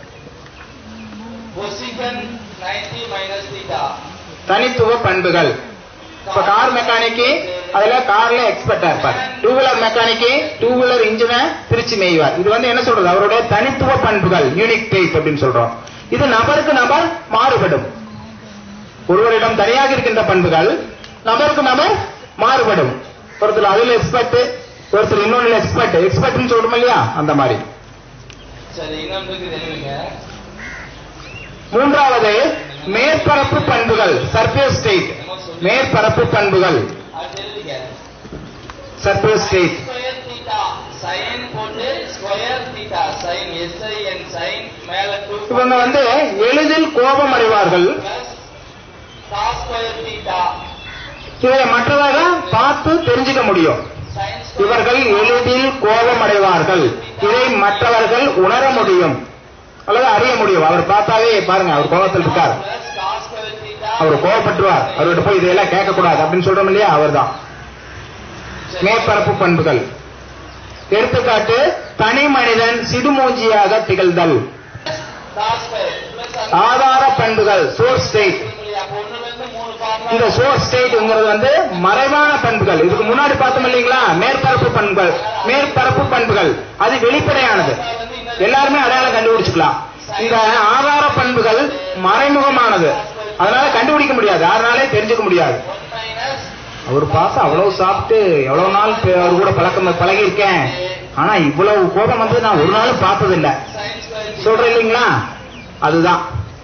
cosecant 90 minus theta. தனித்துவ பண்புகள் இப்ப கார் மெக்கானிக்கு அதுல கார்ல எக்ஸ்பர்ட்டா இருப்பார் two wheeler mechanic two wheeler இன்ஜினை பிரிச்சு மேய்வார் இது வந்து என்ன சொல்றது அவருடைய தனித்துவ பண்புகள் யூனிக் ட்ரேட் அப்படின்னு சொல்றோம் இது நபருக்கு நபர் மாறுபடும் ஒருவரிடம் தனியாக இருக்கின்ற பண்புகள் நபருக்கு நபர் மாறுபடும் ஒருத்தர் அதுல எக்ஸ்பர்ட் ஒருத்தர் இன்னொன்னு எக்ஸ்பர்ட் எக்ஸ்பர்ட்னு சொல்றோம் இல்லையா அந்த மாதிரி சரி இன்னொன்றுக்கு தெரியுங்க மூன்றாவது மேற்பரப்பு பண்புகள் சர்ஃபேஸ் ஸ்டேட் மேற்பரப்பு பண்புகள் அது தெரியுங்க surface state square theta sine போட்டு square theta sine S I N sine மேல டூ இவங்க வந்து எளிதில் கோபம் அடைவார்கள் பிளஸ் காஸ் ஸ்கொயர் தீட்டா இதை மற்றவங்க பார்த்து தெரிஞ்சுக்க முடியும் சைன் இவர்கள் எளிதில் கோபம் அடைவார்கள் இதை மற்றவர்கள் உணர முடியும் அல்லது அறிய முடியும் அவர் பார்த்தாவே பாருங்க அவர் கோபத்தில் இருக்கார் பிளஸ் காஸ் ஸ்கொயர் தீட்டா அவர் கோபப்பட்டுருவார் அவர்கிட்ட போய் இதெல்லாம் கேட்கக்கூடாது அப்படின்னு சொல்றோம் இல்லையா அவர்தான் மேற்பரப்பு பண்புகள் எடுத்துக்காட்டு தனி மனிதன் சிடுமூஞ்சியாக திகழ்தல் காஸ் ஸ்கொயர் பிளஸ் ஆதார பண்புகள் சோர்ஸ் ஸ்டேட் அப்போ ஒண்ணுல இருந்து மூணு ஃபார்முலா இந்த சோர்ஸ் ஸ்டேட்ங்கிறது வந்து மறைவான பண்புகள் இதுக்கு முன்னாடி பார்த்தோம் இல்லைங்களா மேற்பரப்பு பண்புகள் மேற்பரப்பு பண்புகள் அது வெளிப்படையானது எல்லாருமே அடையாளம் கண்டுபிடிச்சுக்கலாம் இந்த ஆதார பண்புகள் மறைமுகமானது அதனால கண்டுபிடிக்க முடியாது யாருனாலே தெரிஞ்சுக்க முடியாது ஒன் மைனஸ் அவர் பார்த்து அவ்வளவு சாப்பிட்டு எவ்வளவு நாள் பே- அவர் கூட பழக்கம் பழகி இருக்கேன் ஆனா இவ்வளவு கோபம் வந்து நான் ஒரு நாளும் பார்த்தது இல்ல சைன் ஸ்கொயர் சொல்றேன் இல்லைங்களா அதுதான்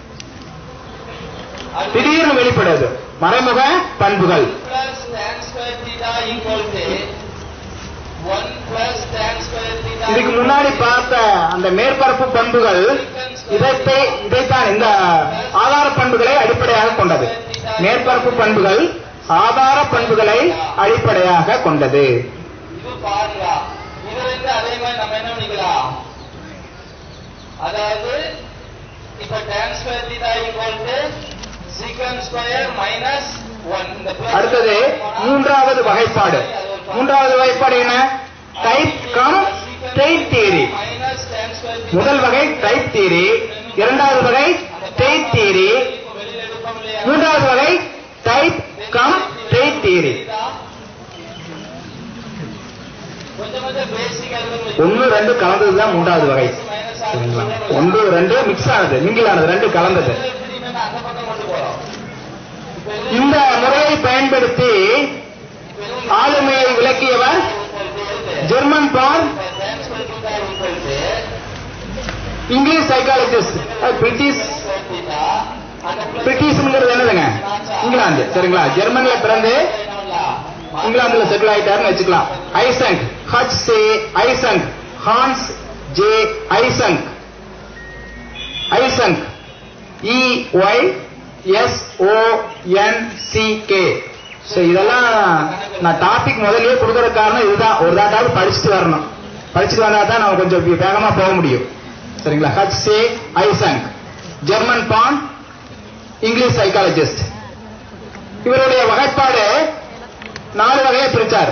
திடீர்னு வெளிப்படுது மறைமுக பண்புகள் plus tan square theta equal to 1 plus tan square theta இதுக்கு முன்னாடி பார்த்த அந்த மேற்பரப்பு பண்புகள் இதைத்தை இதைத்தான் இந்த ஆதார பண்புகளை அடிப்படையாக கொண்டது மேற்பரப்பு பண்புகள் ஆதார பண்புகளை அடிப்படையாக கொண்டது இது பாருங்க இதுல இருந்து அதே மாதிரி நம்ம என்ன பண்ணிக்கலாம் அதாவது இப்ப tan square theta equal to secant square minus 1 இந்த plus அடுத்தது மூன்றாவது வகைப்பாடு மூன்றாவது வகைப்பாடு என்ன type cum state theory minus tan square theta முதல் வகை டைப் தியரி இரண்டாவது வகை ஸ்டேட் தியரி வெளியில எடுப்போம் இல்லையா மூன்றாவது வகை டைப் கம் ஸ்டேட் தியரி கொஞ்சம் கொஞ்சம் பேசிக் அது ஒன்னு ரெண்டு கலந்ததுதான் மூன்றாவது வகை சரிங்களா ஒன்று ரெண்டு மிக்ஸ் ஆனது மிங்கில் ஆனது ரெண்டு கலந்தது அந்த பக்கம் கொண்டு போறோம் இந்த முறையை பயன்படுத்தி ஆளுமையை விளக்கியவர் German born English psychologist British பிரிட்டிஷ்ங்கிறது என்னதுங்க இங்கிலாந்து சரிங்களா ஜெர்மன்ல பிறந்து இங்கிலாந்துல செட்டில் ஆயிட்டாருன்னு வச்சுக்கலாம் Eysenck H J Eysenck Hans J Eysenck Eysenck E Y S O N C K so இதெல்லாம் நான் டாபிக் முதல்லயே கொடுக்கற காரணம் இதுதான் ஒரு தாட்டாவது படிச்சுட்டு வரணும் படிச்சுட்டு வந்தா தான் நம்ம கொஞ்சம் வேகமா போக முடியும் சரிங்களா H J Eysenck German born English psychologist இவருடைய வகைப்பாடு நாலு வகையை பிரிச்சார்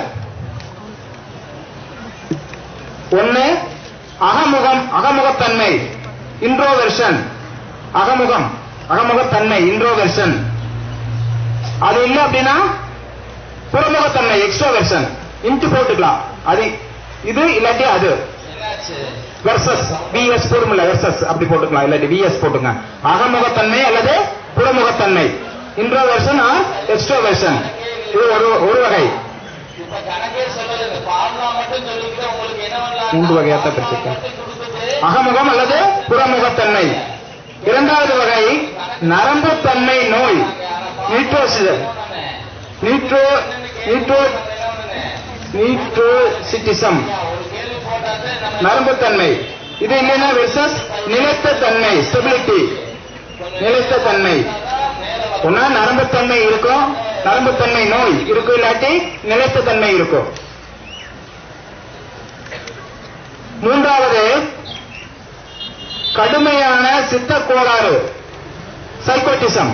ஒன்னு அகமுகம் அகமுகத்தன்மை இன்ட்ரோவெர்ஷன் அகமுகம் அகமுகத்தன்மை இன்ட்ரோவெர்ஷன் அது இல்ல அப்படின்னா புறமுகத்தன்மை எக்ஸ்ட்ரோவெர்ஷன் இன்ட்டு போட்டுக்கலாம் அது இது இல்லாட்டி அது என்னாச்சு வெர்சஸ் விஎஸ் போடுமில்ல வெர்சஸ் அப்படி போட்டுக்கலாம் இல்லாட்டி விஎஸ் போட்டுங்க அகமுகத்தன்மை அல்லது புறமுகத்தன்மை இன்ட்ரோவெர்ஷன் ஆர் எக்ஸ்ட்ரோவெர்ஷன் இது ஒரு ஒரு வகை இப்ப கணக்கே சொல்லல ஃபார்முலா மட்டும் சொல்லிட்டு உங்களுக்கு என்ன பண்ணலாம் மூன்று வகையாத்தான் பிரிச்சிருக்கேன். கொடுத்துட்டு அகமுகம் அல்லது புறமுகத்தன்மை இரண்டாவது வகை நரம்புத்தன்மை நோய் நியூட்ரோசிஸ் நியூட்ரோ நியூட்ரோ நியூட்ரோசிட்டிசம் ஒரு கேள்வி போட்டாலே நம்ம நரம்புத்தன்மை இது இல்லைன்னா வெர்சஸ் நிலைத்த தன்மை ஸ்டெபிலிட்டி நிலைத்த தன்மை ஒன்னா நரம்புத்தன்மை இருக்கும் நரம்புத்தன்மை நோய் இருக்கும் இல்லாட்டி நிலைத்த தன்மை இருக்கும் மூன்றாவது கடுமையான சித்த கோளாறு சைக்கோட்டிசம்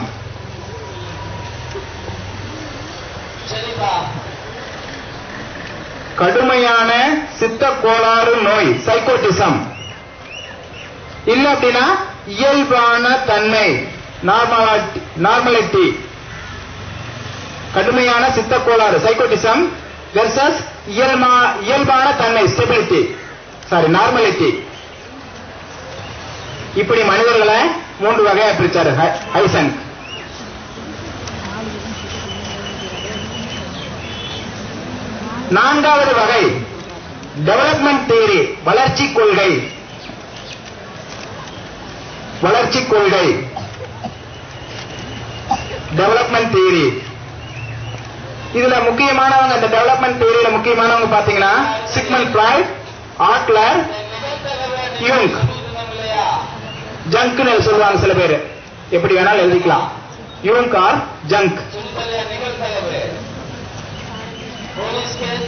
சரிப்பா கடுமையான சித்த கோளாறு நோய் சைக்கோட்டிசம் இல்ல அப்படின்னா இயல்பான தன்மை நார்மலாட்டி நார்மலிட்டி கடுமையான சித்த கோளாறு சைக்கோட்டிசம் வெர்சஸ் இயல்பா இயல்பான தன்மை ஸ்டெபிலிட்டி சாரி நார்மலிட்டி இப்படி மனிதர்களை மூன்று வகையா பிரிச்சாரு ஹை- ஹைசன் நான்காவது வகை டெவலப்மெண்ட் தியரி வளர்ச்சி கொள்கை வளர்ச்சி கொள்கை டெவலப்மெண்ட் தியரி இதுல முக்கியமானவங்க இந்த டெவலப்மெண்ட் தியரியில முக்கியமானவங்க பாத்தீங்கன்னா சிக்மன் ஃபிராய்ட் ஆட்லர் யூங் இல்லையா ஜங்க்னு சொல்லுவாங்க சில பேர் எப்படி வேணாலும் எழுதிக்கலாம் யூங் ஆர் ஜங்க் சுந்தர நிகழ்தகவு போலீஸ் கேஸ்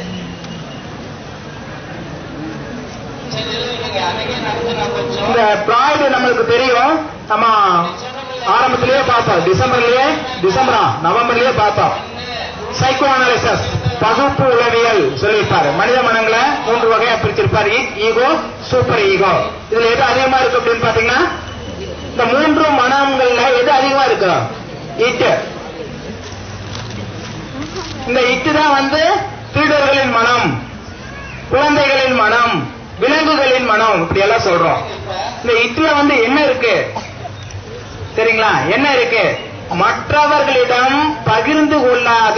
சரி எழுதிக்கங்க அன்னைக்கே நடந்து நான் கொஞ்சம் இந்த ப்ராய்டு நம்மளுக்கு தெரியும் நம்ம ஆரம்பத்திலேயே பார்த்தோம் டிசம்பர்லயே டிசம்பரா நவம்பர்லயே பார்த்தோம் சைக்கோ அனாலிசிஸ் பகுப்பு உளவியல் சொல்லியிருப்பாரு மனித மனங்களை மூன்று வகையா பிரிச்சிருப்பாரு ஈகோ சூப்பர் ஈகோ இதுல எது அதிகமா இருக்கு அப்படின்னு பாத்தீங்கன்னா இந்த மூன்று மனங்கள்ல எது அதிகமா இருக்கு இட்டு இந்த இட்டு தான் வந்து திருடர்களின் மனம் குழந்தைகளின் மனம் விலங்குகளின் மனம் இப்படி எல்லாம் சொல்றோம் இந்த இட்டுல வந்து என்ன இருக்கு சரிங்களா என்ன இருக்கு மற்றவர்களிடம் பகிர்ந்து கொள்ளாத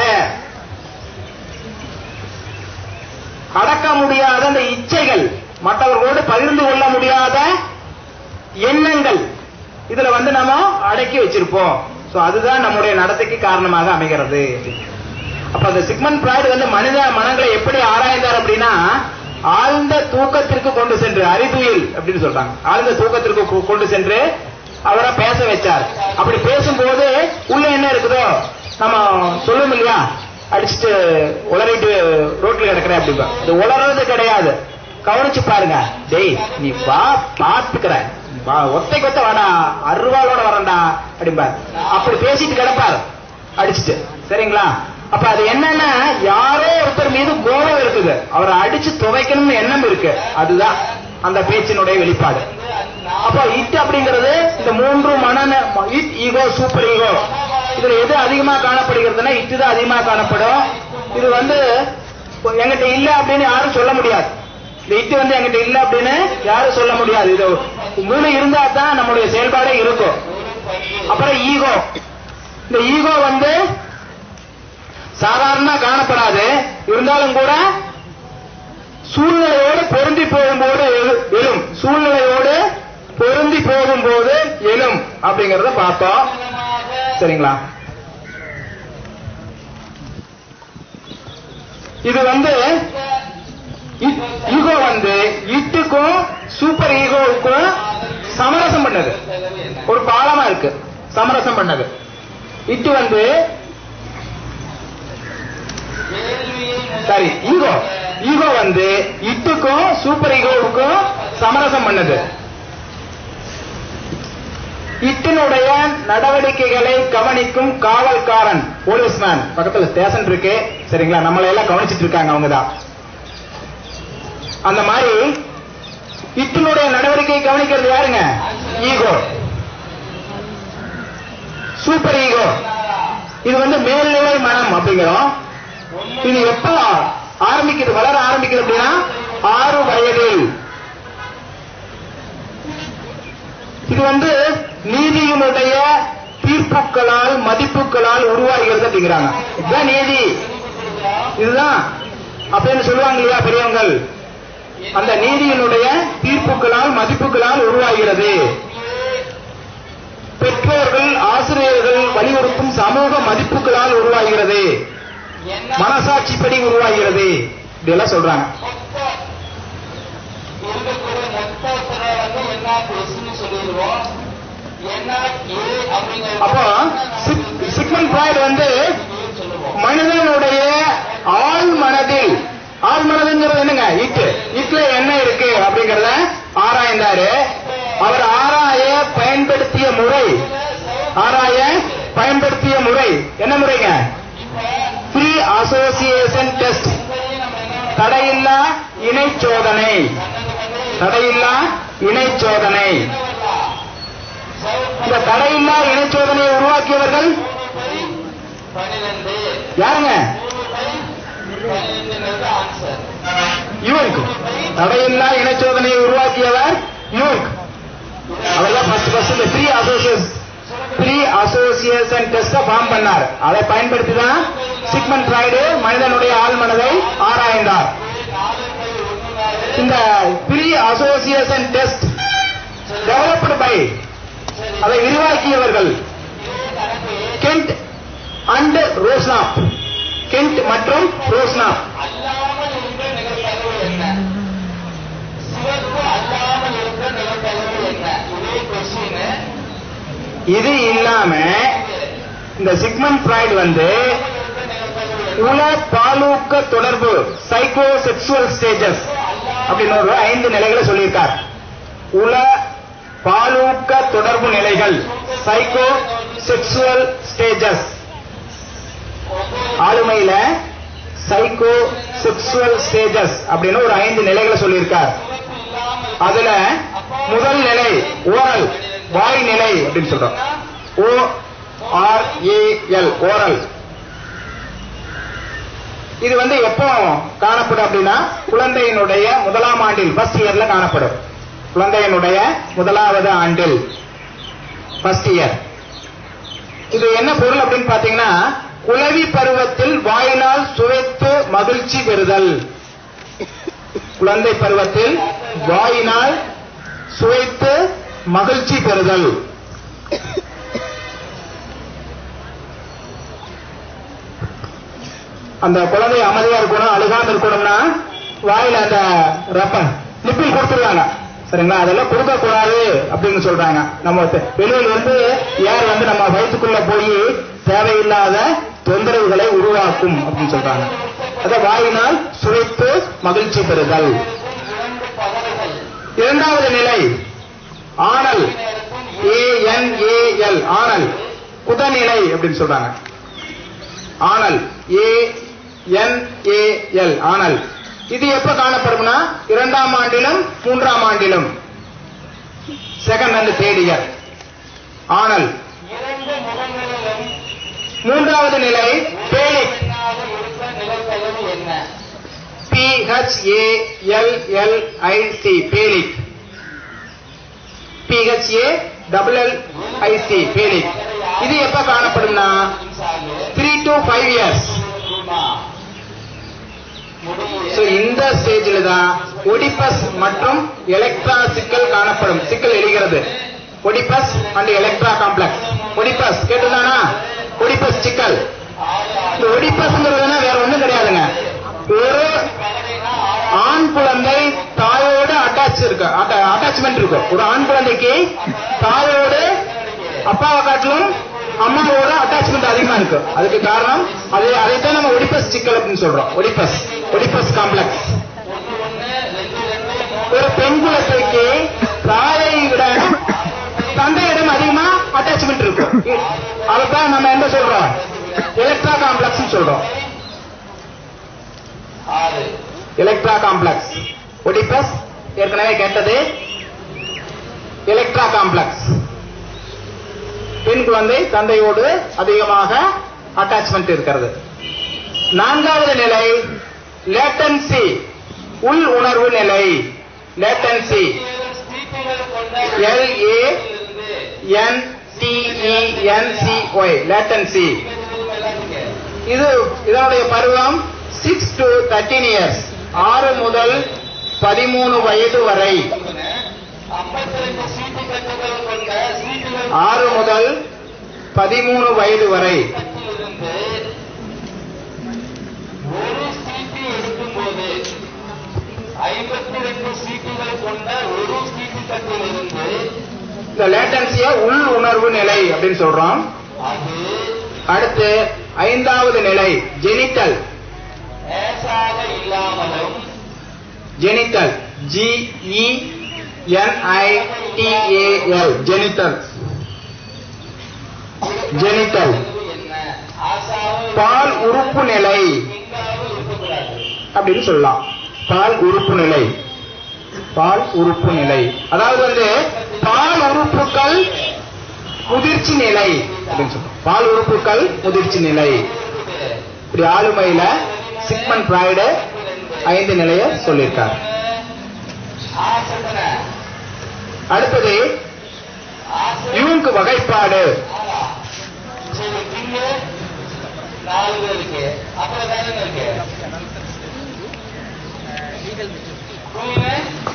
அடக்க முடியாத அந்த இச்சைகள் மற்றவர்களோடு பகிர்ந்து கொள்ள முடியாத எண்ணங்கள் இதுல வந்து நாம அடக்கி வச்சிருப்போம் சோ அதுதான் நம்முடைய நடத்தைக்கு காரணமாக அமைகிறது அப்ப அந்த சிக்மன் பிராய்டு வந்து மனித மனங்களை எப்படி ஆராய்ந்தார் அப்படின்னா ஆழ்ந்த தூக்கத்திற்கு கொண்டு சென்று அறிதுயில் அப்படின்னு சொல்றாங்க ஆழ்ந்த தூக்கத்திற்கு கொ- கொண்டு சென்று அவரை பேச வச்சார் அப்படி பேசும்போது உள்ள என்ன இருக்குதோ நம்ம சொல்லும் இல்லையா அடிச்சுட்டு உளறிட்டு ரோட்ல கிடக்குற அப்படிம்பா இது உளறது கிடையாது கவனிச்சு பாருங்க டேய் நீ வா பாத்துக்கிற வா ஒத்தை கொத்த வாடா அருவாளோட வரண்டா அப்படிம்பா அப்படி பேசிட்டு கிடப்பார் அடிச்சுட்டு சரிங்களா அப்ப அது என்னன்னா யாரோ ஒருத்தர் மீது கோபம் இருக்குது அவரை அடிச்சு துவைக்கணும்னு எண்ணம் இருக்கு அதுதான் அந்த பேச்சினுடைய வெளிப்பாடு அப்ப இட் அப்படிங்கிறது இந்த மூன்று மன இட் ஈகோ சூப்பர் ஈகோ இதுல எது அதிகமா காணப்படுகிறதுனா இட்டு தான் அதிகமா காணப்படும் இது வந்து என்கிட்ட இல்ல அப்படின்னு யாரும் சொல்ல முடியாது இந்த இட்டு வந்து என்கிட்ட இல்ல அப்படின்னு யாரும் சொல்ல முடியாது இது மூணு இருந்தா தான் நம்முடைய செயல்பாடே இருக்கும் அப்புறம் ஈகோ இந்த ஈகோ வந்து சாதாரண காணப்படாது இருந்தாலும் கூட சூழ்நிலையோடு பொருந்தி போகும்போது எழு- எழும் சூழ்நிலையோடு பொருந்தி போகும்போது எழும் அப்படிங்கறத பார்த்தோம் சரிங்களா இது வந்து ஈகோ வந்து இட்டுக்கும் சூப்பர் ஈகோவுக்கும் சமரசம் பண்ணது ஒரு பாலமா இருக்கு சமரசம் பண்ணது இட்டு வந்து சரி ஈகோ ஈகோ வந்து இட்டுக்கும் சூப்பர் ஈகோவுக்கும் சமரசம் பண்ணது இட்டினுடைய நடவடிக்கைகளை கவனிக்கும் காவல்காரன் போலீஸ்மேன் பக்கத்துல ஸ்டேஷன் இருக்கு சரிங்களா நம்மளை எல்லாம் கவனிச்சிட்டு இருக்காங்க அவங்கதான் அந்த மாதிரி இட்டினுடைய நடவடிக்கை கவனிக்கிறது யாருங்க ஈகோ சூப்பர் ஈகோ இது வந்து மேல்நிலை மனம் அப்படிங்கிறோம் இது எப்ப ஆரம்பிக்குது வளர ஆரம்பிக்குது அப்படின்னா ஆறு வயதில் இது வந்து நீதியினுடைய தீர்ப்புகளால் மதிப்புகளால் உருவாகிறது அப்படிங்கிறாங்க இதுதான் நீதி இதுதான் அப்படின்னு சொல்லுவாங்க இல்லையா பெரியவங்கள் அந்த நீதியினுடைய தீர்ப்புகளால் மதிப்புகளால் உருவாகிறது பெற்றோர்கள் ஆசிரியர்கள் வலியுறுத்தும் சமூக மதிப்புகளால் உருவாகிறது மனசாட்சிப்படி உருவாகிறது இப்படியெல்லாம் சொல்றாங்க இருக்கக்கூடிய மொத்த திரையில என்ன எஸ்ன்னு சொல்லிடுவோம் என்ன ஏ அப்படிங்கிற அப்போ சிக்- சிக்மண்ட் ஃப்ராய்டு வந்து சொல்லுவோம் மனிதனுடைய ஆழ் மனதில் ஆழ் மனதுங்கிறது என்னங்க இட்டு இட்ல என்ன இருக்கு அப்படிங்கறத ஆராய்ந்தாரு அவர் ஆராய பயன்படுத்திய முறை ஆராய பயன்படுத்திய முறை என்ன முறைங்க ஃப்ரீ அசோசியேஷன் டெஸ்ட் தடையில்லா இணை சோதனை தடையில்லா இணை சோதனை இந்த தடையில்லா இணை சோதனையை உருவாக்கியவர்கள் பன்னிரெண்டு யாருங்க பன்னிரெண்டுங்கிறது ஆன்சர் யூர்க் தடையில்லா இணை சோதனையை உருவாக்கியவர் யூர்க் அவர் தான் ஃபர்ஸ்ட் ஃபர்ஸ்ட் இந்த free association free association test form பண்ணார் அதை பயன்படுத்தி தான் சிக்மன் ஃப்ராய்டு மனிதனுடைய ஆழ்மனதை ஆராய்ந்தார் இந்த free association test developed by அதை விரிவாக்கியவர்கள் கென்ட் அண்ட் ரோஸ்னாப் கென்ட் மற்றும் ரோஸ்னாப் அல்லாமல் இருக்கிற நிகழ்தகவு என்ன சிவப்பு அல்லாமல் இருக்கிற நிகழ்தகவு என்ன இதே கொஸ்டின் இது இல்லாம இந்த சிக்மன் ஃப்ராய்டு வந்து உல பாலூக்க தொடர்பு சைக்கோ செக்சுவல் ஸ்டேஜஸ் அப்படின்னு ஒரு ஐந்து நிலைகளை சொல்லியிருக்கார் உல பாலூக்க தொடர்பு நிலைகள் சைக்கோ செக்சுவல் ஸ்டேஜஸ் ஆளுமையில சைக்கோ செக்சுவல் ஸ்டேஜஸ் அப்படின்னு ஒரு ஐந்து நிலைகளை சொல்லியிருக்கார் அதுல முதல் நிலை ஓரல் வாய் நிலை அப்படின்னு சொல்றோம் O R A L oral இது வந்து எப்போ காணப்படும் அப்படின்னா குழந்தையினுடைய முதலாம் ஆண்டில் ஃபர்ஸ்ட் இயர்ல காணப்படும் குழந்தையினுடைய முதலாவது ஆண்டில் ஃபர்ஸ்ட் இயர் இது என்ன பொருள் அப்படின்னு பாத்தீங்கன்னா குளவி பருவத்தில் வாயினால் சுவைத்து மகிழ்ச்சி பெறுதல் குழந்தை பருவத்தில் வாயினால் சுவைத்து மகிழ்ச்சி பெறுதல் அந்த குழந்தை அமைதியா இருக்கணும் அழுகாம இருக்கணும்னா வாயில அந்த ரப்பன் நிப்பில் கொடுத்துருவாங்க சரிங்களா அதெல்லாம் கொடுக்க கூடாது அப்படின்னு சொல்றாங்க நம்ம தெ- வெளியில இருந்து ஏர் வந்து நம்ம வயிற்றுக்குள்ள போய் தேவையில்லாத தொந்தரவுகளை உருவாக்கும் அப்படின்னு சொல்றாங்க அத வாயினால் சுவைத்து மகிழ்ச்சி பெறுதல் இரண்டாவது நிலை ஆனல் ஏஎன்ஏஎல் ஆனல் குதநிலை அப்படின்னு சொல்றாங்க ஆனல் ஏ என் ஏ எல் ஆனல் இது எப்ப காணப்படும்னா இரண்டாம் ஆண்டிலும் மூன்றாம் ஆண்டிலும் செகண்ட் அண்ட் தேர்ட் இயர் ஆனல் இரண்டு முகங்களிலும் மூன்றாவது நிலை பேனிக் பெண்ணாக இருக்க நிகழ்தகவு என்ன பிஹெச்ஏஎல்எல்ஐசி பேலிக் பிஹெச்ஏ டபுள் எல் ஐசி பேலிக் இது எப்ப காணப்படும்னா three to five years so இந்த ஸ்டேஜில் தான் ஒடிபஸ் மற்றும் எலக்ட்ரா சிக்கல் காணப்படும் சிக்கல் எழுகிறது Oedipus and Electra complex Oedipus கேட்டுதானா ஒடிபஸ் சிக்கல் இந்த ஒடிபஸ்ங்கிறதுனா வேற ஒண்ணும் கிடையாதுங்க ஒரு ஆண் குழந்தை தாயோடு அட்டாச் இருக்கு அட்டாச்மெண்ட் இருக்கும் ஒரு ஆண் குழந்தைக்கு தாயோடு அப்பாவை காட்டிலும் அம்மாவோட அட்டாச்மெண்ட் அதிகமா இருக்கு அதுக்கு காரணம் அது அதைத்தான் நம்ம ஒடிபஸ் சிக்கல் அப்படின்னு சொல்றோம் ஒடிபஸ் ஒடிபஸ் காம்ப்ளெக்ஸ் ஒரு பெண் குழந்தைக்கு தாயை விட தந்தையிடம் அதிகமா அட்டாச்மெண்ட் இருக்கும் அதைத்தான் நம்ம என்ன சொல்றோம் எலக்ட்ரா காம்ப்ளெக்ஸ் சொல்றோம் எலக்ட்ரா காம்ப்ளெக்ஸ் ஒடிபஸ் ஏற்கனவே கேட்டது எலக்ட்ரா காம்ப்ளெக்ஸ் பெண் குழந்தை தந்தையோடு அதிகமாக அட்டாச்மெண்ட் இருக்கிறது நான்காவது நிலை லேட்டன்சி உள் உணர்வு நிலை latency L A N T N C Y latency இது இதனுடைய பருவம் சிக்ஸ் டு தேர்ட்டீன் இயர்ஸ் ஆறு முதல் பதிமூணு வயது வரை ஆறு முதல் பதிமூணு வயது வரை ஒரு சீட்டு எடுக்கும்போது ஐம்பத்தி ரெண்டு சீட்டுகள் கொண்ட ஒரு சீட்டு தட்டிலிருந்து இந்த லேட்டன்சிய உள் உணர்வு நிலை அப்படின்னு சொல்றோம் அது அடுத்து ஐந்தாவது நிலை ஜெனிட்டல் லேசாக இல்லாமலும் genital G E N I T A L genital genital என்ன ஆசாவும் பால் உறுப்பு நிலை எங்காவும் இருக்கக்கூடாது அப்படின்னு சொல்லலாம் பால் உறுப்பு நிலை பால் உறுப்பு நிலை அதாவது வந்து பால் உறுப்புகள் முதிர்ச்சி நிலை அப்படின்னு சொல்றோம் பால் உறுப்புகள் முதிர்ச்சி நிலை இப்படி ஆளுமையில சிக்மன் பிராய்டு ஐந்து நிலைய சொல்லியிருக்கார் ஆசத்தனை அடுத்தது ஆசை யூங்க் வகைப்பாடு சரி பின்னு நாலு பேர் இருக்கு அப்புறம் வேற என்ன இருக்கு புரியுது?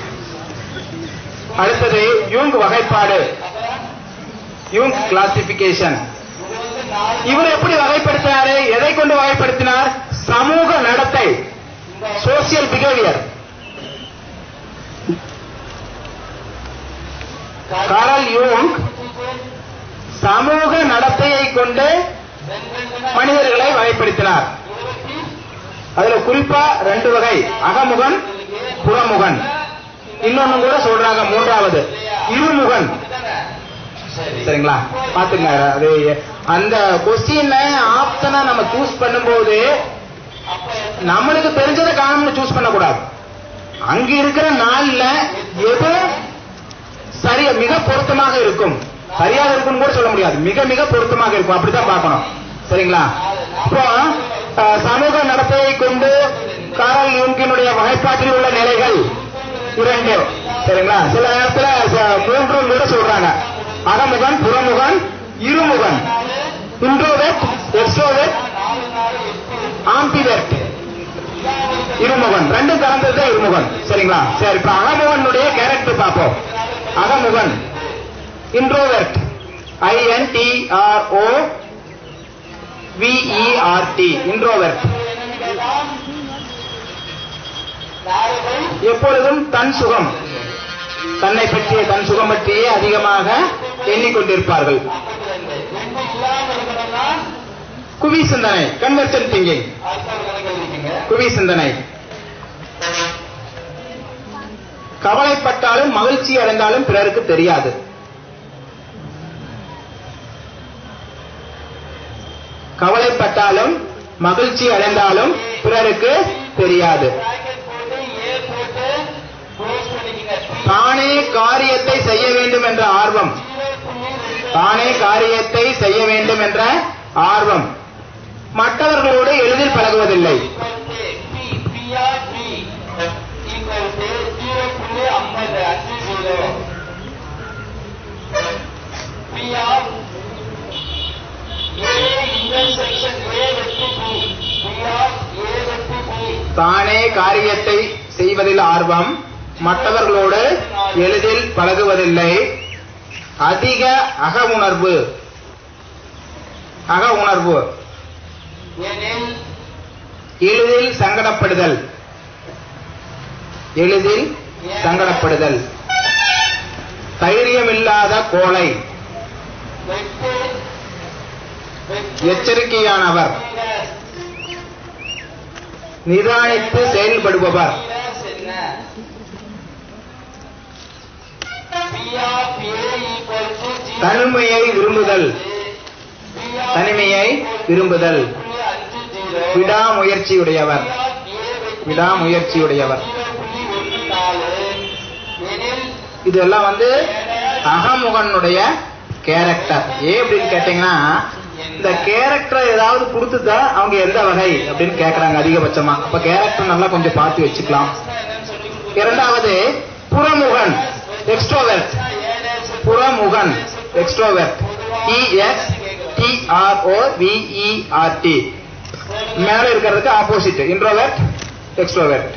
அடுத்தது யூங் வகைப்பாடு அப்புறம் யூங் கிளாசிபிகேஷன் இது வந்து நாலு இவர் எப்படி வகைப்படுத்தினாரு எதை கொண்டு வகைப்படுத்தினார் சமூக நடத்தை சோசியல் பிஹேவியர் காரல் யூங் சமூக நடத்தையை கொண்டு மனிதர்களை வகைப்படுத்தினார் அதுல குறிப்பா ரெண்டு வகை அகமுகன் புறமுகன் இன்னொன்னு கூட சொல்றாங்க மூன்றாவது இருமுகன் சரி சரிங்களா பாத்துங்க அது அந்த கொஸ்டின் ஆப்ஷனா நம்ம சூஸ் பண்ணும்போது நம்மளுக்கு தெரிஞ்சதை காணும்னு சூஸ் பண்ணக்கூடாது அங்க இருக்கிற நாள்ல எது சரி மிக பொருத்தமாக இருக்கும் சரியாக இருக்கும்னு கூட சொல்ல முடியாது மிக மிக பொருத்தமாக இருக்கும் அப்படித்தான் பார்க்கணும் சரிங்களா இப்போ அஹ், சமூக நடத்தையை கொண்டு காரல் யூங்கினுடைய வகைப்பாட்டில் உள்ள நிலைகள் இரண்டு சரிங்களா சில நேரத்துல ச- மூன்றும் கூட சொல்றாங்க அகமுகன் புறமுகன் இருமுகன் இன்ட்ரோவெட் எக்ஸ்ட்ரோவெட் ஆம்பிவெட் இருமுகன் ரெண்டும் கலந்தது இருமுகன் சரிங்களா சரி இப்ப அகமுகனுடைய கேரக்டர் பார்ப்போம் அகமுகன் இன்ட்ரோவெர்ட் ஐஎன்டிஆர்ஓ விஇஆர்டி இன்ட்ரோவெர்ட் எப்பொழுதும் தன் சுகம் தன்னை பற்றிய தன் சுகம் பற்றியே அதிகமாக எண்ணிக்கொண்டிருப்பார்கள் குவி சிந்தனை கன்வெர்ஜன் திங்கிங் குவி சிந்தனை கவலைப்பட்டாலும் மகிழ்ச்சி அடைந்தாலும் பிறருக்கு தெரியாது கவலைப்பட்டாலும் மகிழ்ச்சி அடைந்தாலும் பிறருக்கு தெரியாது தானே காரியத்தை செய்ய வேண்டும் என்ற ஆர்வம் தானே காரியத்தை செய்ய வேண்டும் என்ற ஆர்வம் மற்றவர்களோடு எளிதில் பழகுவதில்லை ஈக்குவல் டு ஜீரோ புள்ளி ஐம்பது அஞ்சு zero P of A intersection A வெட்டி பி பி ஆஃப் ஏ வெட்டி பி தானே காரியத்தை செய்வதில் ஆர்வம் மற்றவர்களோடு எளிதில் பழகுவதில்லை அதிக அக உணர்வு அக உணர்வு எனில் எளிதில் சங்கடப்படுதல் எளிதில் சங்கடப்படுதல் தைரியமில்லாத கோழை வெட்டு வெட்டு எச்சரிக்கையானவர் நிதானித்து செயல்படுபவர் மைனஸ் என்ன P of A equal to zero தனிமையை விரும்புதல் தனிமையை விரும்புதல் அஞ்சு ஜீரோ விடாமுயற்சியுடையவர் விடாமுயற்சியுடையவர் இதெல்லாம் வந்து அகமுகனுடைய கேரக்டர் ஏன் அப்படின்னு கேட்டீங்கன்னா இந்த கேரக்டர் ஏதாவது கொடுத்துட்டா அவங்க எந்த வகை அப்படின்னு கேக்குறாங்க அதிகபட்சமா அப்ப கேரக்டர் நல்லா கொஞ்சம் பார்த்து வச்சுக்கலாம் இரண்டாவது புறமுகன் எக்ஸ்ட்ரோவெர்ட் புறமுகன் எக்ஸ்ட்ரோவெர்ட் இஎக்ஸ் டிஆர்ஓ விஇஆர்டி மேல இருக்கிறதுக்கு ஆப்போசிட் இன்ட்ரோவெர்ட் எக்ஸ்ட்ரோவெர்ட்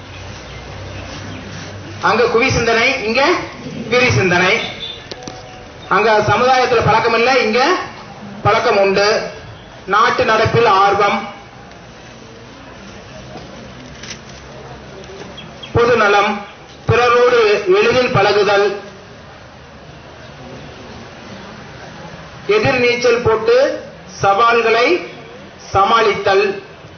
அங்க குவி சிந்தனை இங்க விரி சிந்தனை அங்க சமுதாயத்துல பழக்கம் இல்லை இங்க பழக்கம் உண்டு நாட்டு நடப்பில் ஆர்வம் பொது நலம் பிறரோடு எளிதில் பழகுதல் எதிர்நீச்சல் போட்டு சவால்களை சமாளித்தல்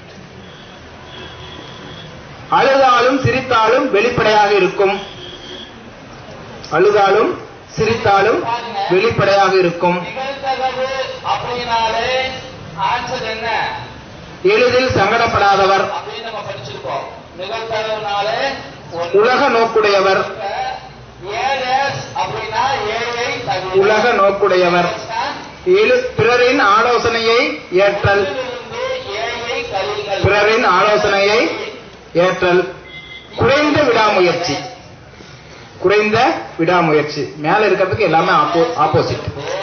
அழுதாலும் சிரித்தாலும் வெளிப்படையாக இருக்கும் அழுதாலும் சிரித்தாலும் வெளிப்படையாக இருக்கும் நிகழ்தகவு அப்படின்னாலே ஆன்சர் என்ன எளிதில் சங்கடப்படாதவர் அப்படின்னு நம்ம படிச்சிருக்கோம் நிகழ்தகவுனாலே உலக நோக்குடையவர் ஏழஸ் அப்படின்னா ஏழை தகுதி உலக நோக்குடையவர் எழு- பிறரின் ஆலோசனையை ஏற்றல் ஏழை கல்விகள் பிறரின் ஆலோசனையை ஏற்றல் குறைந்த விடாமுயற்சி குறைந்த விடாமுயற்சி மேல இருக்கிறதுக்கு எல்லாமே ஆப்போசிட்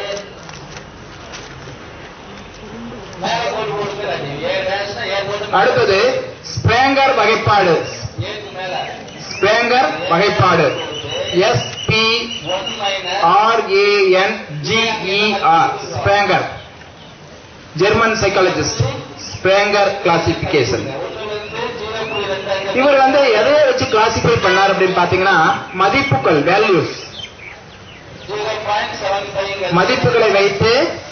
மேல போட்டு கொடுக்குறாரு ஏழஸ்னா ஏழு போட்டு அடுத்தது ஸ்பிரேங்கர் வகைப்பாடு ஏழு மேல ஸ்பிரேங்கர் வகைப்பாடு S P one minus R A N G E R Spranger German psychologist Spranger classification ஒன்று வந்து ஜீரோ புள்ளி ரெண்டு இவர் வந்து எதைய வச்சு கிளாசிஃபை பண்ணார் அப்படின்னு பாத்தீங்கன்னா மதிப்புகள் values zero point seven five மதிப்புகளை வைத்து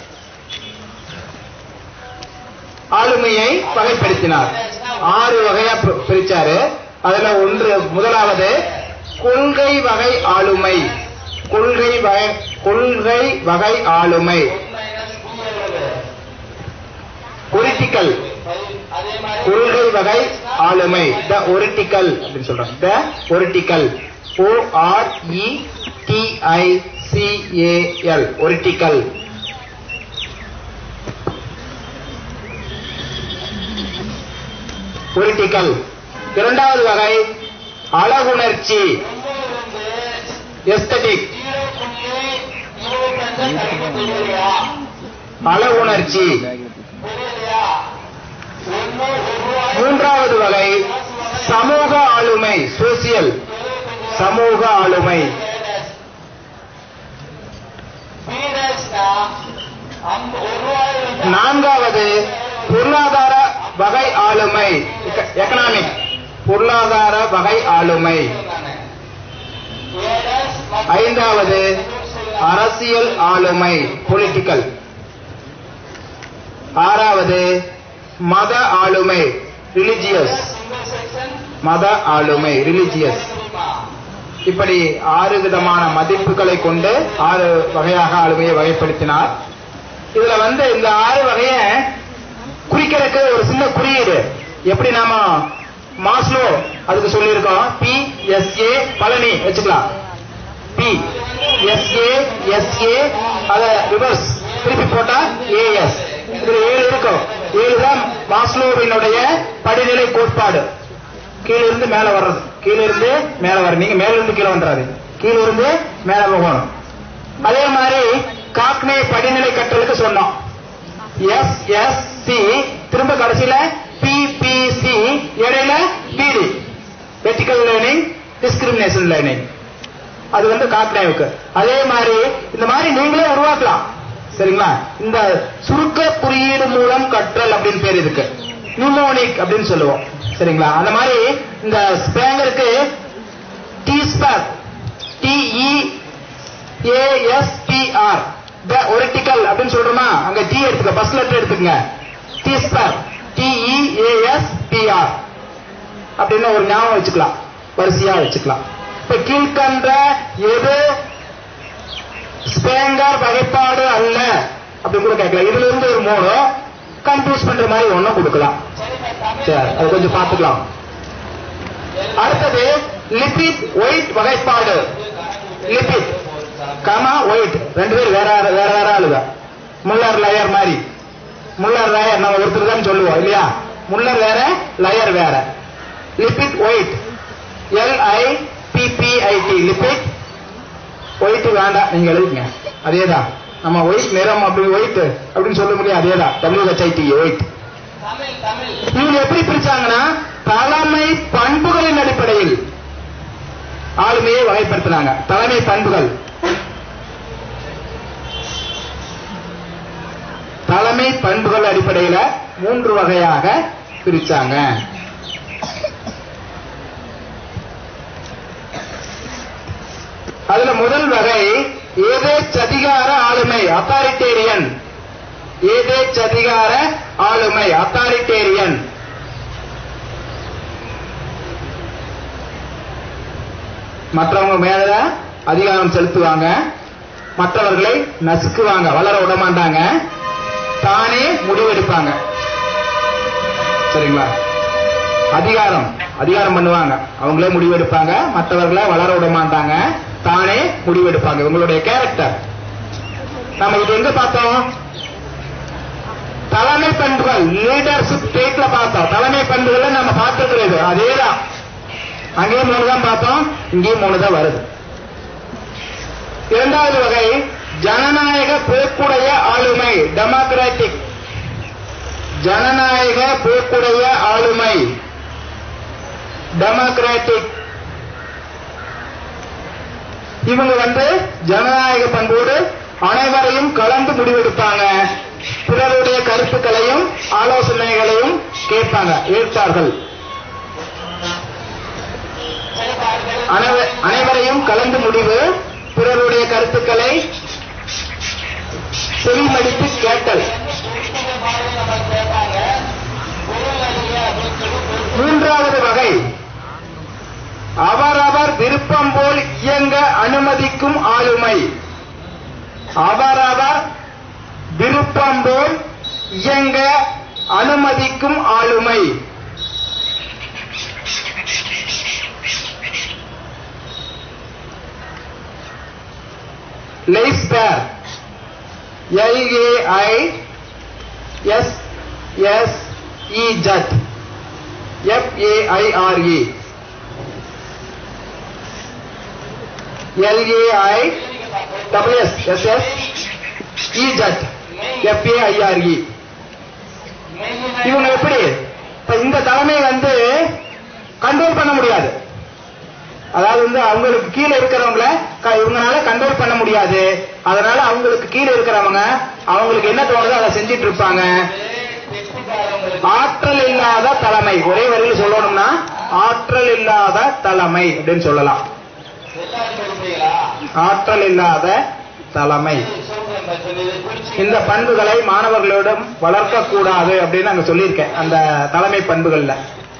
ஆளுமையை வகைப்படுத்தினார் ஆறு வகையா பி- பிரிச்சாரு அதுல ஒன்று முதலாவது கொள்கை வகை ஆளுமை கொள்கை வகை கொள்கை வகை ஆளுமை மைனஸ் பி எவ்வளவு பொலிட்டிக்கல் அதே மாதிரி கொள்கை வகை ஆளுமை த ஒரிட்டிக்கல் அப்படின்னு சொல்றாங்க theoretical O R E T I C A L theoretical theoretical இரண்டாவது வகை அழகுணர்ச்சி ஒன்பது வந்து எஸ்தட்டிக் ஜீரோ புள்ளி இருபத்தஞ்சு கணக்கு தெரியலையா அழகுணர்ச்சி தெரியலையா ஒன்னு ஒரு ரூபாய் மூன்றாவது வகை சமூக ஆளுமை சோசியல் சமூக ஆளுமை பீரஸ்னா ஐம்ப- ஒரு ரூபாய் வந்து நான்காவது பொருளாதார வகை ஆளுமை எக்கனாமிக் பொருளாதார வகை ஆளுமை ஏழஸ் ஐந்தாவது அரசியல் ஆளுமை பொலிட்டிக்கல் ஆறாவது மத ஆளுமை ரிலிஜியஸ் சிங்கிள் செக்ஷன் மத ஆளுமை ரிலிஜியஸ் தெரியுமா இப்படி ஆறு விதமான மதிப்புகளை கொண்டு ஆறு வகையாக ஆளுமையை வகைப்படுத்தினார் இதுல வந்து இந்த ஆறு வகைய குறிக்கிறதுக்கு ஒரு சின்ன குறியீடு எப்படி நாம மாஸ்லோ அதுக்கு சொல்லியிருக்கோம் பி எஸ் ஏ பழனி வச்சுக்கலாம் P S A S A அத ரிவர்ஸ் திருப்பி போட்டா ஏஎஸ் இதுல ஏழு இருக்கும் ஏழு தான் மாஸ்லோவினுடைய படிநிலை கோட்பாடு கீழிருந்து மேல வர்றது கீழ இருந்து மேல வர நீங்க மேல இருந்து கீழே வந்துடாது கீழ இருந்து மேல போகணும் அதே மாதிரி காக்னே படிநிலை கற்றலுக்கு சொன்னோம் எஸ் எஸ் சி திரும்ப கடைசியில பி பி சி இடையில பிடி வெர்டிகல் லேர்னிங் டிஸ்கிரிமினேஷன் லேர்னிங் அது வந்து காக்னேவுக்கு அதே மாதிரி இந்த மாதிரி நீங்களே உருவாக்கலாம் சரிங்களா இந்த சுருக்க குறியீடு மூலம் கற்றல் அப்படின்னு பேர் இதுக்கு நியூமோனிக் அப்படின்னு சொல்லுவோம் சரிங்களா அந்த மாதிரி இந்த ஸ்பேங்கருக்கு டி ஸ்பேக் டிஇ ஏஎஸ்பிஆர் த ஒரிட்டிக்கல் அப்படின்னு சொல்றோமா அங்க டி எடுத்துக்க ஃபர்ஸ்ட் லெட்டர் எடுத்துக்கங்க டி ஸ்பேர் டிஇஏஎஸ்பிஆர் அப்படின்னு ஒரு ஞாபகம் வச்சுக்கலாம் வரிசையா வச்சுக்கலாம் இப்ப கீழ்கண்ட எது ஸ்பேங்கர் வகைப்பாடு அல்ல அப்படின்னு கூட கேட்கலாம் இதுல இருந்து ஒரு மூணு கன்ஃபியூஸ் பண்ற மாதிரி ஒண்ணும் கொடுக்கலாம் சரி அது கொஞ்சம் பார்த்துக்கலாம் அடுத்தது லிபிட் ஒயிட் வகைப்பாடு லிபிட் கமா ஒயிட் ரெண்டு பேர் வேற வேற வேற ஆளுங்க முல்லர் லயர் மாதிரி முல்லர் லயர் நம்ம ஒருத்தர் தான் சொல்லுவோம் இல்லையா முல்லர் வேற லயர் வேற Lippitt White L I P P I T Lippitt White வேண்டாம் நீங்க எழுதிங்க அதேதான் நம்ம ஒயிட் நிறம் அப்படி ஒயிட் அப்படின்னு சொல்ல முடியும் அதேதான் டபிள்யூஹெச்ஐடி ஒயிட் தமிழ் தமிழ் இவங்க எப்படி பிரிச்சாங்கன்னா தலைமை பண்புகளின் அடிப்படையில் ஆளுமையை வகைப்படுத்தினாங்க தலைமை பண்புகள் தலைமை பண்புகள் அடிப்படையில மூன்று வகையாக பிரிச்சாங்க அதுல முதல் வகை ஏதேச்சதிகார ஆளுமை அத்தாரிட்டேரியன் ஏதேச்சதிகார ஆளுமை அத்தாரிட்டேரியன் மற்றவங்க மேல அதிகாரம் செலுத்துவாங்க மற்றவர்களை நசுக்குவாங்க வளர விட மாட்டாங்க தானே முடிவெடுப்பாங்க சரிங்களா அதிகாரம் அதிகாரம் பண்ணுவாங்க அவங்களே முடிவெடுப்பாங்க மற்றவர்களை வளர விட மாட்டாங்க தானே முடிவெடுப்பாங்க இவங்களுடைய கேரக்டர் நம்ம இது எங்க பார்த்தோம் தலைமை பண்புகள் லீடர்ஷிப் ஸ்டேட்ல பார்த்தோம் தலைமை பண்புகளை நம்ம பார்த்துக்கிறது அதேதான் அங்கேயும் மூணு தான் பார்த்தோம் இங்கேயும் மூணு தான் வருது இரண்டாவது வகை ஜனநாயக போக்குடைய ஆளுமை டெமோக்ராட்டிக் ஜனநாயக போக்குடைய ஆளுமை டெமோக்ராட்டிக் இவங்க வந்து ஜனநாயக பண்போடு அனைவரையும் கலந்து முடிவெடுப்பாங்க பிறருடைய கருத்துக்களையும் ஆலோசனைகளையும் கேட்பாங்க ஏற்பார்கள் செயல்பாடுகள் அனைவ- அனைவரையும் கலந்து முடிவு பிறருடைய கருத்துக்களை செவிமடித்து கேட்டல் குறிப்பிட்ட பாடலை நம்ம கேட்பாங்க பொருள் அறிய அப்படின்னு சொல்லி பொருள் மூன்றாவது வகை அவரவர் விருப்பம் போல் இயங்க அனுமதிக்கும் ஆளுமை அவரவர் விருப்பம் போல் இயங்க அனுமதிக்கும் ஆளுமை laissez faire L A I S S E Z F A I R E L A I W S S S E Z F A I R E இவங்க எப்படி இப்ப இந்த தலைமை வந்து கண்ட்ரோல் பண்ண முடியாது அதாவது வந்து அவங்களுக்கு கீழே இருக்கிறவங்கள க- இவங்களால கண்ட்ரோல் பண்ண முடியாது அதனால அவங்களுக்கு கீழே இருக்கிறவங்க அவங்களுக்கு என்ன தோணுதோ அதை செஞ்சிட்டு இருப்பாங்க வெற்றிக்காரங்களுக்கு ஆற்றல் இல்லாத தலைமை ஒரே வரியில் சொல்லணும்னா ஆற்றல் இல்லாத தலைமை அப்படின்னு சொல்லலாம் எல்லாரும் சொல்றீங்களா ஆற்றல் இல்லாத தலைமை சொல்றேன் பச்சன் இதை குறிச்சு இந்த பண்புகளை மாணவர்களிடம் வளர்க்க கூடாது அப்படின்னு அங்க சொல்லியிருக்கேன் அந்த தலைமை பண்புகள்ல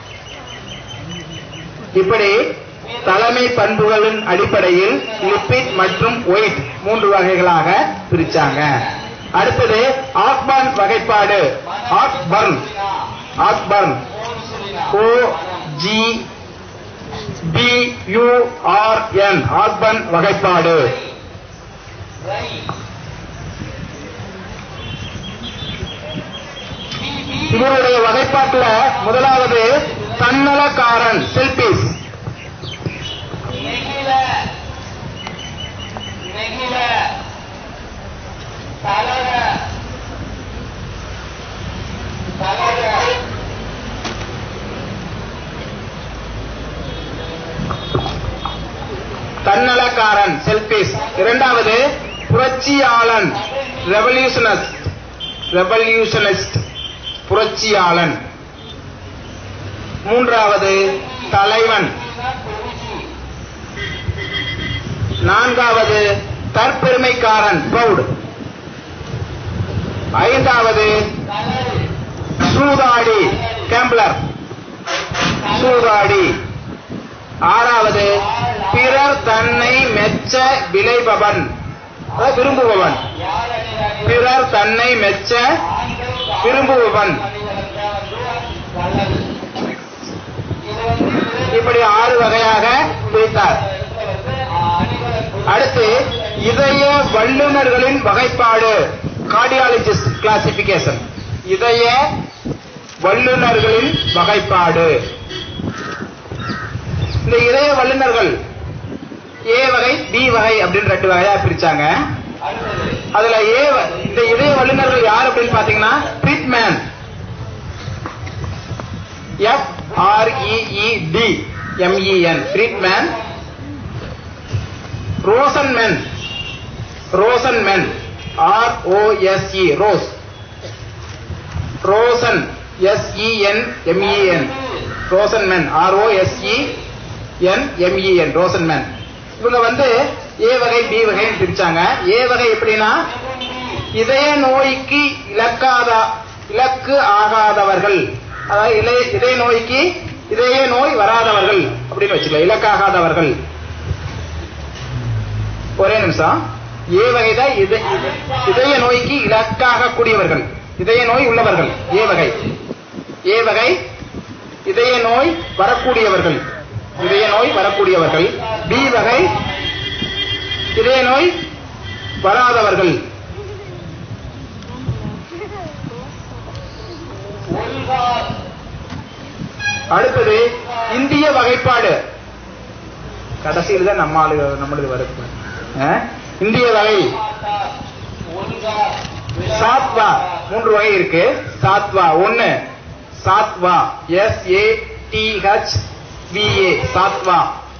இப்படி தலைமை பண்புகளின் அடிப்படையில் லிப்பிட் மற்றும் ஒயிட் மூன்று வகைகளாக பிரிச்சாங்க அடுத்தது ஆக்பர்ன் வகைப்பாடு Ogburn Ogburn O G B U R N Ogburn வகைப்பாடு இவருடைய வகைப்பாட்டுல முதலாவது தன்னலக்காரன் செல்பிஸ் பெருமைக்காரன் செல்பிஸ் இரண்டாவது புரட்சியாளன் ரெவல்யூஷனிஸ்ட் ரெவல்யூஷனிஸ்ட் புரட்சியாளன் மூன்றாவது தலைவன் நான்காவது தற்பெருமைக்காரன் ப்ரௌட் ஐந்தாவது சூதாடி கேம்ப்ளர் சூதாடி ஆறாவது பிறர் தன்னை மெச்ச விளைபவன் அதாவது விரும்புபவன் பிறர் தன்னை மெச்ச விரும்புபவன் இப்படி ஆறு வகையாக பிரித்தார் அடுத்து இதய வல்லுநர்களின் வகைப்பாடு கார்டியாலஜிஸ்ட் கிளாசிபிகேஷன் இதய வல்லுநர்களின் வகைப்பாடு இந்த இதய வல்லுநர்கள் ஏ வகை பி வகை அப்படின்னு ரெண்டு வகையா பிரிச்சாங்க அதுல ஏ வ- இந்த இதய வல்லுநர்கள் யார் அப்படின்னு பாத்தீங்கன்னா Friedman F R E D M E N Friedman Rosenman Rosenman R O S E Rose Rosen S E N M E N Rosenman R O S E N M E N Rosenman இவங்க வந்து ஏ வகை பி வகைன்னு பிரிச்சாங்க ஏ வகை எப்படின்னா இதய நோய்க்கு இலக்காத இலக்கு ஆகாதவர்கள் அதாவது இலை- இதய நோய்க்கு இதய நோய் வராதவர்கள் அப்படின்னு வச்சுக்கலாம் இலக்காகாதவர்கள் ஒரே நிமிஷம் ஏ வகை தான் இத- இத- இதய நோய்க்கு இலக்காக கூடியவர்கள் இதய நோய் உள்ளவர்கள் ஏ வகை ஏ வகை இதய நோய் வரக்கூடியவர்கள் இதய நோய் வரக்கூடியவர்கள் பி வகை இதய நோய் வராதவர்கள் அடுத்தது இந்திய வகைப்பாடு கடைசியில் தான் நம்ம ஆளு நம்மளது வருது அஹ்? இந்திய வகை சாத்வா மூன்று வகை இருக்கு சாத்வா ஒன்னு Sattva S A T H V A Sattva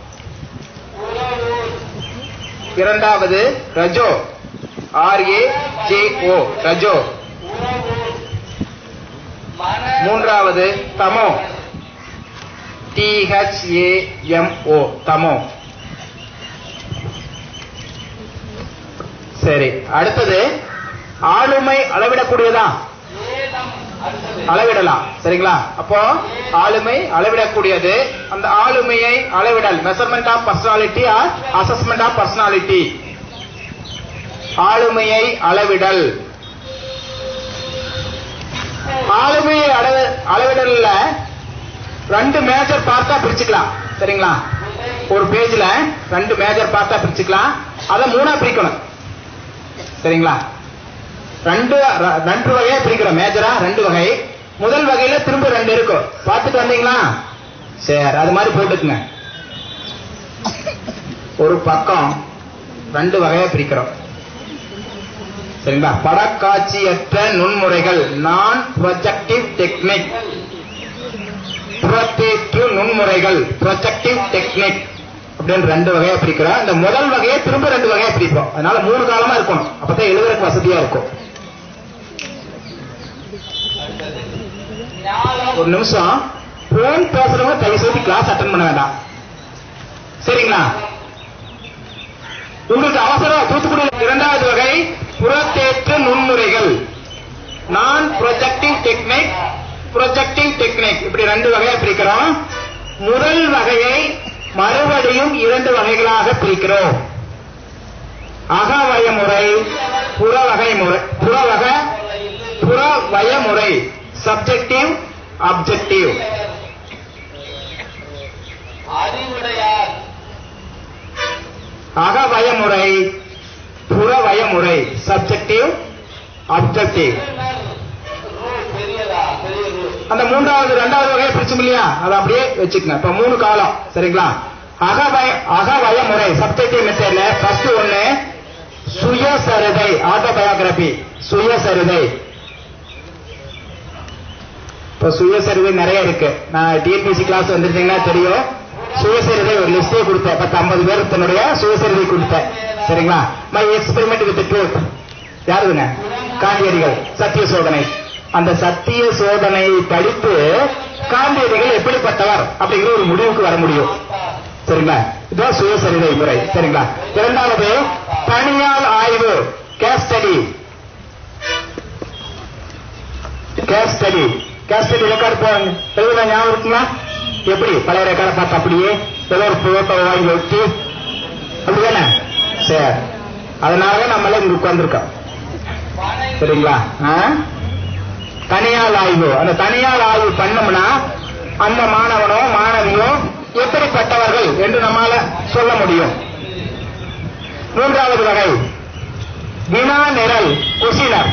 இரண்டாவது Rajo R A J O Rajo மூன்றாவது Tamo T H A M O Tamo சரி அடுத்தது ஆளுமை அளவிடக்கூடியதா அளவிடலாம் சரிங்களா அப்போ ஆளுமை அளவிடக்கூடியது அந்த ஆளுமையை அளவிடல் measurement of personality or assessment of personality ஆளுமையை அளவிடல் ஆளுமையை அளவு அளவிடல்ல ரெண்டு மேஜர் பார்ட்டா பிரிச்சுக்கலாம் சரிங்களா ஒரு பேஜ்ல ரெண்டு மேஜர் பார்ட்டா பிரிச்சுக்கலாம் அதை மூணா பிரிக்கணும் சரிங்களா ரெண்டு ர- ரெண்டு வகையா பிரிக்கிறோம் மேஜரா ரெண்டு வகை முதல் வகையில திரும்ப ரெண்டு இருக்கும் பார்த்துட்டு வந்தீங்களா சரி அது மாதிரி போட்டுக்குங்க ஒரு பக்கம் ரெண்டு வகையா பிரிக்கிறோம் சரிங்களா படக்காட்சியற்ற நுண்முறைகள் நான் ப்ரொஜெக்டிவ் டெக்னிக் புறத்தேற்று நுண்முறைகள் ப்ரொஜெக்டிவ் டெக்னிக் அப்படின்னு ரெண்டு வகையா பிரிக்கிறோம் இந்த முதல் வகையை திரும்ப ரெண்டு வகையா பிரிப்போம் அதனால மூணு காலமா இருக்கணும் அப்பதான் எழுதுறதுக்கு வசதியா இருக்கும் ஒரு நிமிஷம் போன் பேசுறவங்க தயவு செய்து கிளாஸ் அட்டன் பண்ண வேண்டாம் சரிங்களா உங்களுக்கு அவசரம் தூத்துக்குடி இரண்டாவது வகை புறத்தேற்று நுண்முறைகள் நான் ப்ரொஜெக்டிவ் டெக்னிக் ப்ரொஜெக்டிவ் டெக்னிக் இப்படி ரெண்டு வகையா பிரிக்கிறோம் முதல் வகையை மறுபடியும் இரண்டு வகைகளாக பிரிக்கிறோம் அகவய முறை புறவகை முறை புறவக புறவய முறை சப்ஜெக்டிவ் அப்ஜெக்டிவ் அறிவுடையார் அகவயமுறை புறவயமுறை சப்ஜெக்டிவ் அப்ஜெக்டிவ் ரூல் பெரியதா பெரிய ரூல் அந்த மூன்றாவது ரெண்டாவது வகையை பிரிச்சோம் இல்லையா அதை அப்படியே வச்சுக்கங்க இப்ப மூணு காலம் சரிங்களா அகவய அகவயமுறை சப்ஜெக்டிவ் மெத்தட்ல ஃபர்ஸ்ட் ஒண்ணு சுயசரிதை ஆட்டோபயோகிராபி சுயசரிதை இப்ப சுயசரிதை நிறைய இருக்கு நான் டிஎன்பிசி கிளாஸ் வந்திருந்தீங்கன்னா தெரியும் சுயசரிதை ஒரு லிஸ்டே கொடுத்தேன் பத்து ஐம்பது பேர் தன்னுடைய சுயசரிதை கொடுத்தேன் சரிங்களா மை எக்ஸ்பெரிமெண்ட் வித் ட்ரூத் யாருதுங்க காந்தியடிகள் சத்திய சோதனை அந்த சத்திய சோதனையை படித்து காந்தியடிகள் எப்படிப்பட்டவர் அப்படிங்கிற ஒரு முடிவுக்கு வர முடியும் சரிங்களா இதுதான் சுயசரிதை முறை சரிங்களா இரண்டாவது தனியால் ஆய்வு case study case study case study record போவாங்க எழுதுனா ஞாபகம் இருக்குங்களா எப்படி பழைய ரெக்கார்டை பார்த்து அப்படியே ஏதோ ஒரு போட்டோ வாங்கி வச்சு அப்படிதானே சரி அதனால நம்மள இங்க உட்கார்ந்துருக்கோம் சரிங்களா ஆ? தனியார் ஆய்வு அந்த தனியார் ஆய்வு பண்ணோம்னா அந்த மாணவனோ மாணவியோ எப்படிப்பட்டவர்கள் என்று நம்மால சொல்ல முடியும் மூன்றாவது வகை வினா நிரல் கொசினர்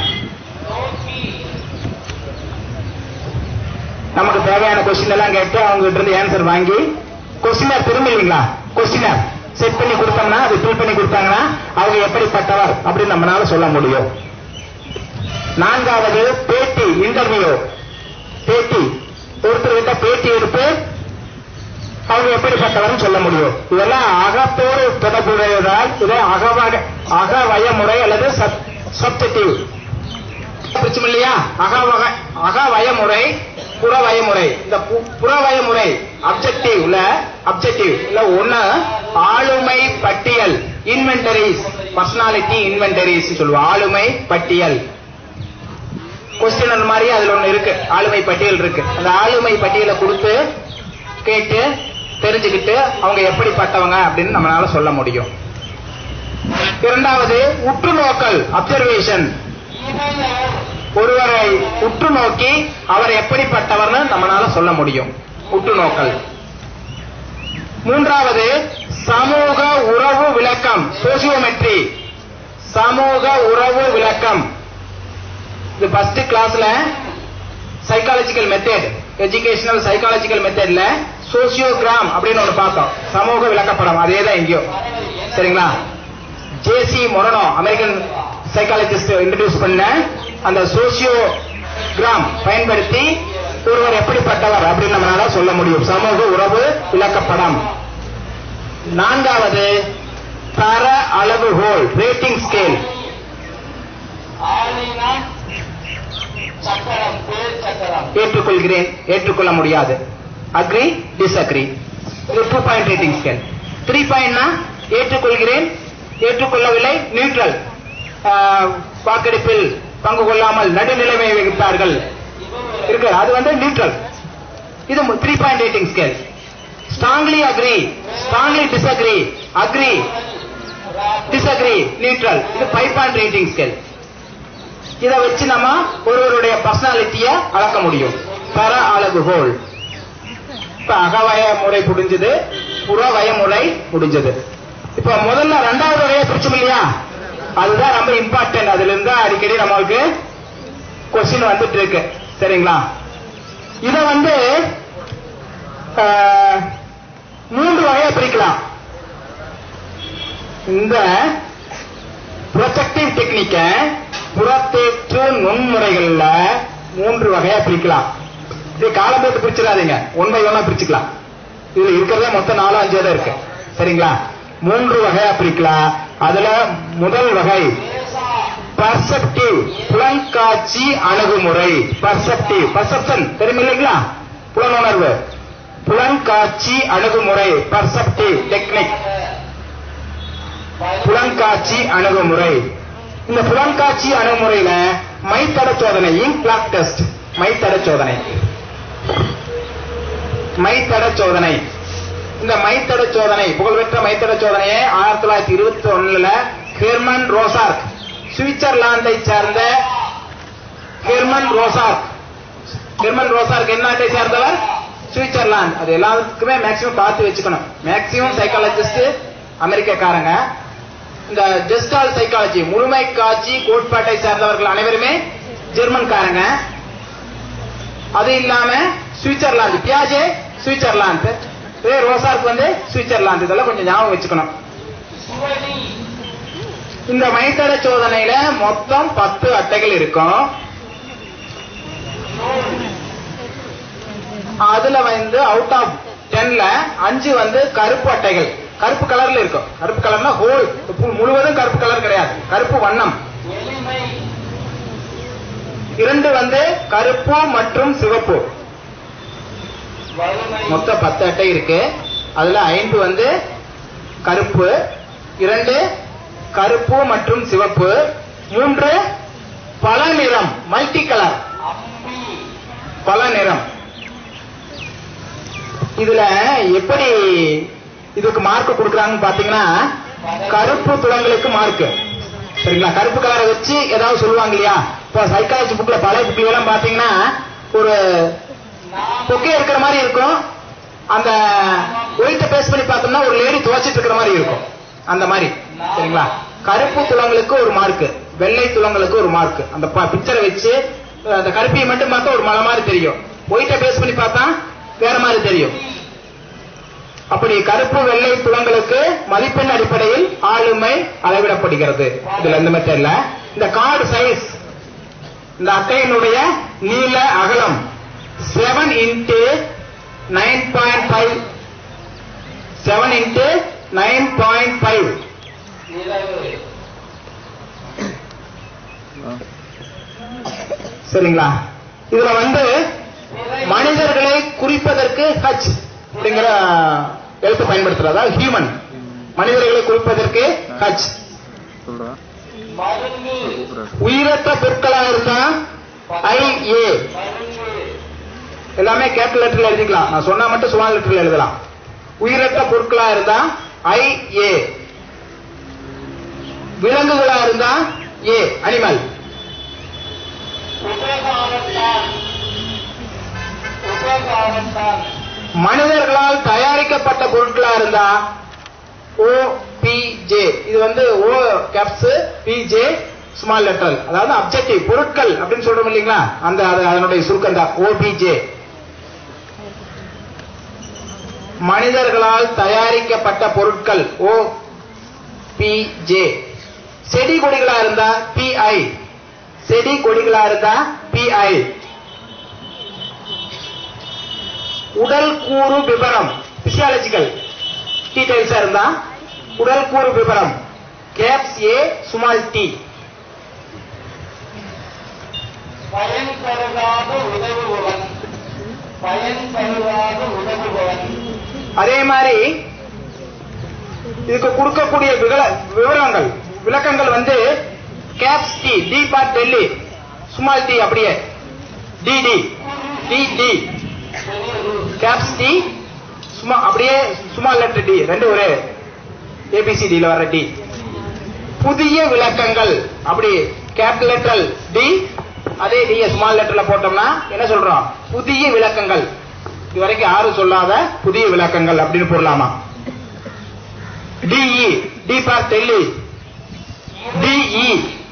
நமக்கு தேவையான கொஸ்டின் எல்லாம் கேட்டு அவங்க கிட்ட இருந்து ஆன்சர் வாங்கி கொஸ்டினர் திரும்ப இல்லைங்களா கொஸ்டினர் செட் பண்ணி கொடுத்தோம்னா அது ஃபில் பண்ணி கொடுத்தாங்கன்னா அவங்க எப்படிப்பட்டவர் அப்படின்னு நம்மளால சொல்ல முடியும் நான்காவது பேட்டி இன்டர்வியூ பேட்டி ஒருத்தர்கிட்ட பேட்டி எடுத்து அவங்க எப்படிப்பட்டவர்னு சொல்ல முடியும் இதெல்லாம் அகத்தோடு தொடர்புடையதால் இதை அகவக அகவய முறை அல்லது சப்ஜெக்டிவ் பிரச்சனை இல்லையா அகவக அகவய முறை புறவய முறை இந்த பு- புறவய முறை அப்ஜெக்டிவ் இல்ல அப்ஜெக்டிவ் இல்ல ஒண்ணு ஆளுமை பட்டியல் இன்வென்டரிஸ் பர்சனாலிட்டி இன்வென்டரிஸ் சொல்லுவோம் ஆளுமை பட்டியல் கொஸ்டின் மாதிரி அதுல ஒண்ணு இருக்கு ஆளுமை பட்டியல் இருக்கு அந்த ஆளுமை பட்டியலை கொடுத்து கேட்டு தெரிஞ்சுக்கிட்டு அவங்க எப்படிப்பட்டவங்க அப்படின்னு நம்மளால சொல்ல முடியும் இரண்டாவது உற்று நோக்கல் அப்சர்வேஷன் ஒருவரை உற்று நோக்கி அவர் எப்படிப்பட்டவர்னு நம்மளால சொல்ல முடியும் உற்று நோக்கல் மூன்றாவது சமூக உறவு விளக்கம் சோசியோமெட்ரி சமூக உறவு விளக்கம் இது ஃபர்ஸ்ட் கிளாஸ்ல சைக்காலஜிக்கல் மெத்தட் எஜுகேஷனல் சைக்காலஜிக்கல் மெத்தட்ல சோசியோகிராம் அப்படின்னு ஒன்று பார்த்தோம் சமூக விளக்கப்படம் அதே தான் எங்கேயோ சரிங்களா J C Moreno American psychologist introduce பண்ண அந்த சோசியோகிராம் பயன்படுத்தி ஒருவர் எப்படிப்பட்டவர் அப்படின்னு நம்மளால சொல்ல முடியும் சமூக உறவு விளக்கப்படம் நான்காவது தர அளவுகோல் ரேட்டிங் ஸ்கேல் ஆளினான் சக்கரம் பேர் சக்கரம் ஏற்றுக்கொள்கிறேன் ஏற்றுக்கொள்ள முடியாது அக்ரி டிஸ்அக்ரி இது two point rating scale three பாயிண்ட்னா ஏற்றுக்கொள்கிறேன் ஏற்றுக்கொள்ளவில்லை நியூட்ரல் வாக்கெடுப்பில் பங்கு கொள்ளாமல் நடுநிலைமை வகித்தார்கள் இருக்கு அது வந்து நியூட்ரல் இது three point rating scale strongly agree strongly disagree agree disagree neutral இது ஃபைவ் பாயிண்ட் ரேட்டிங் ஸ்கேல் இதை வச்சு நம்ம ஒருவருடைய பர்சனாலிட்டிய அளக்க முடியும் தர அளவுகோல் இப்ப அகவய முறை முடிஞ்சது புறவய முறை முடிஞ்சது இப்ப முதல்ல ரெண்டாவது வகையை பிரிச்சோம் இல்லையா அதுதான் ரொம்ப இம்பார்ட்டன்ட் அதுல இருந்தா அடிக்கடி நம்மளுக்கு கொஸ்டின் வந்துட்டு இருக்கு சரிங்களா இத வந்து ஆஹ், மூன்று வகையா பிரிக்கலாம் இந்த ப்ரொஜெக்டிவ் டெக்னிக்க புறத்தேற்று நுண்முறைகள்ல மூன்று வகையா பிரிக்கலாம் இது காலம் போட்டு பிரிச்சிடாதீங்க ஒன் பை ஒன்னா பிரிச்சுக்கலாம் இதுல இருக்கிறதே மொத்தம் நாலு அஞ்சு தான் இருக்கு சரிங்களா மூன்று வகையா பிரிக்கலாம் அதுல முதல் வகை பர்செப்டிவ் புலன்காட்சி அணுகுமுறை பர்செப்டிவ் பர்செப்ஷன் தெரியும் இல்லைங்களா புலனுணர்வு புலன்காட்சி அணுகுமுறை பர்செப்டிவ் டெக்னிக் புலன்காட்சி அணுகுமுறை இந்த புலன்காட்சி அணுகுமுறையில மைத்தட சோதனை இங்க் பிளாக் டெஸ்ட் மைத்தட சோதனை மைத்தட சோதனை இந்த மைத்தட சோதனை புகழ்பெற்ற மைத்தட சோதனையை ஆயிரத்தி தொள்ளாயிரத்தி இருபத்தி ஒண்ணுல ஹெர்மன் ரோசார்க் சுவிட்சர்லாந்தை சேர்ந்த ஹெர்மன் ரோசார்க் ஹெர்மன் ரோசார்க் என்ன நாட்டை சேர்ந்தவர் சுவிட்சர்லாந்து அது எல்லாத்துக்குமே மேக்சிமம் பார்த்து வச்சுக்கணும் மேக்சிமம் சைக்காலஜிஸ்ட் அமெரிக்கக்காரங்க இந்த ஜெஸ்டால் சைக்காலஜி முழுமை காட்சி கோட்பாட்டை சேர்ந்தவர்கள் அனைவருமே ஜெர்மன்காரங்க அது இல்லாம சுவிட்சர்லாந்து பியாஜே சுவிட்சர்லாந்து இதே ரோசார்க் வந்து சுவிட்சர்லாந்து இதெல்லாம் கொஞ்சம் ஞாபகம் வச்சுக்கணும் சுவடி இந்த மைத்தட சோதனையில மொத்தம் பத்து அட்டைகள் இருக்கும் அதுல வந்து அவுட் ஆஃப் டென்ல அஞ்சு வந்து கருப்பு அட்டைகள் கருப்பு கலர்ல இருக்கும் கருப்பு கலர்னா ஹோல் முழுவதும் கருப்பு கலர் கிடையாது கருப்பு வண்ணம் எளிமை இரண்டு வந்து கருப்பு மற்றும் சிவப்பு வறுமை மொத்தம் பத்து அட்டை இருக்கு அதுல ஐந்து வந்து கருப்பு இரண்டு கருப்பு மற்றும் சிவப்பு மூன்று பல நிறம் மல்டி கலர் அம்பி பல நிறம் இதுல எப்படி இதுக்கு மார்க் கொடுக்குறாங்கன்னு பாத்தீங்கன்னா கருப்பு துளங்களுக்கு மார்க் சரிங்களா கருப்பு கலரை வச்சு ஏதாவது சொல்லுவாங்க இல்லையா இப்போ சைக்காலஜி புக்ல பழைய புக்ல எல்லாம் பாத்தீங்கன்னா ஒரு பொக்கே இருக்கிற மாதிரி இருக்கும் அந்த ஒயிட்ட பேஸ் பண்ணி பார்த்தோம்னா ஒரு லேடி துவைச்சிட்டு இருக்கிற மாதிரி இருக்கும் அந்த மாதிரி சரிங்களா கருப்பு துளங்களுக்கு ஒரு மார்க் வெள்ளை துளங்களுக்கு ஒரு மார்க் அந்த பிக்சரை வச்சு அஹ், அந்த கருப்பியை மட்டும் பார்த்தா ஒரு மலை மாதிரி தெரியும் ஒயிட்ட பேஸ் பண்ணி பார்த்தா வேற மாதிரி தெரியும் அப்படி கருப்பு வெள்ளை துளங்களுக்கு மதிப்பெண் அடிப்படையில் ஆளுமை அளவிடப்படுகிறது இதுல இந்த மெத்தட்ல இந்த கார்டு சைஸ் இந்த அட்டையினுடைய நீள அகலம் seven into nine point five seven into nine point five இரவு சரிங்களா இதுல வந்து மனிதர்களை குறிப்பதற்கு ஹச் அப்படிங்கிற எழுத்து பயன்படுத்துறது அதாவது ஹியூமன் மனிதர்களை குறிப்பதற்கு ஹச் சொல்றேன் மருந்து உயிரற்ற பொருட்களா இருந்தா ஐ ஏ மருந்து எல்லாமே கேபிட்டல் லெட்டர்ல எழுதிக்கலாம் நான் சொன்னா மட்டும் ஸ்மால் லெட்டர்ல எழுதலாம் உயிரற்ற பொருட்களா இருந்தா ஐ ஏ விலங்குகளா இருந்தா ஏ அனிமல் உபகாரத்தான் உபகாரத்தான் மனிதர்களால் தயாரிக்கப்பட்ட பொருட்களா இருந்தா ஓ பி ஜே இது வந்து O caps P J small letter அதாவது அப்ஜெக்டிவ் பொருட்கள் அப்படின்னு சொல்றோம் இல்லைங்களா அந்த அது அதனுடைய சுருக்கம் தான் ஓபிஜே மனிதர்களால் தயாரிக்கப்பட்ட பொருட்கள் ஓ பி ஜே செடி கொடிகளா இருந்தா பிஐ செடி கொடிகளா இருந்தா பிஐ உடல் கூறு விவரம் பிசியாலஜிக்கல் டீடைல்ஸா இருந்தா உடல் கூறு விவரம் கேப்ஸ் ஏ சுமால் டி பயன் கருதாத உதவுபவன் பயன் கருதாத உதவுபவன் அதே மாதிரி இதுக்கு கொடுக்கக்கூடிய விகல- விவரங்கள் விளக்கங்கள் வந்து caps D D for Delhi small D அப்படியே D D D D caps D சும்மா அப்படியே சுமால் லெட்டர் டி ரெண்டு ஒரே ஏபிசிடியில் வர டி புதிய விளக்கங்கள் அப்படி கேபிட்டல் லெட்டர் டி அதே டி ஸ்மால் லெட்டர்ல போட்டோம்னா என்ன சொல்றோம் புதிய விளக்கங்கள் இதுவரைக்கும் யாரும் சொல்லாத புதிய விளக்கங்கள் அப்படின்னு போடலாமா D E D for Delhi D E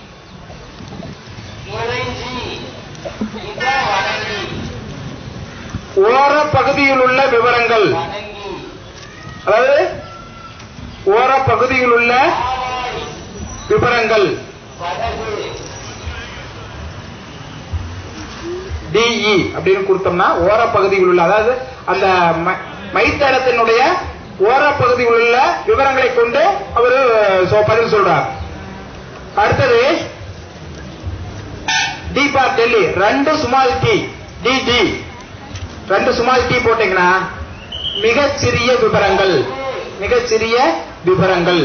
இறைஞ்சி இத வணங்கி ஓர பகுதியில் உள்ள விவரங்கள் வணங்கி அதாவது ஓர பகுதியில் உள்ள ஆவாய் விவரங்கள் படகு டிஇ அப்படின்னு கொடுத்தோம்னா ஓர பகுதியில் உள்ள அதாவது அந்த ம- மைத்தடத்தினுடைய ஓர பகுதியில் உள்ள விவரங்களை கொண்டு அவரு சொ- பதில் சொல்றார் அடுத்தது டி பார் டெல்லி ரெண்டு சுமால் டி டி டி ரெண்டு சுமால் டி போட்டீங்கன்னா மிகச்சிறிய விவரங்கள் மிகச்சிறிய விவரங்கள்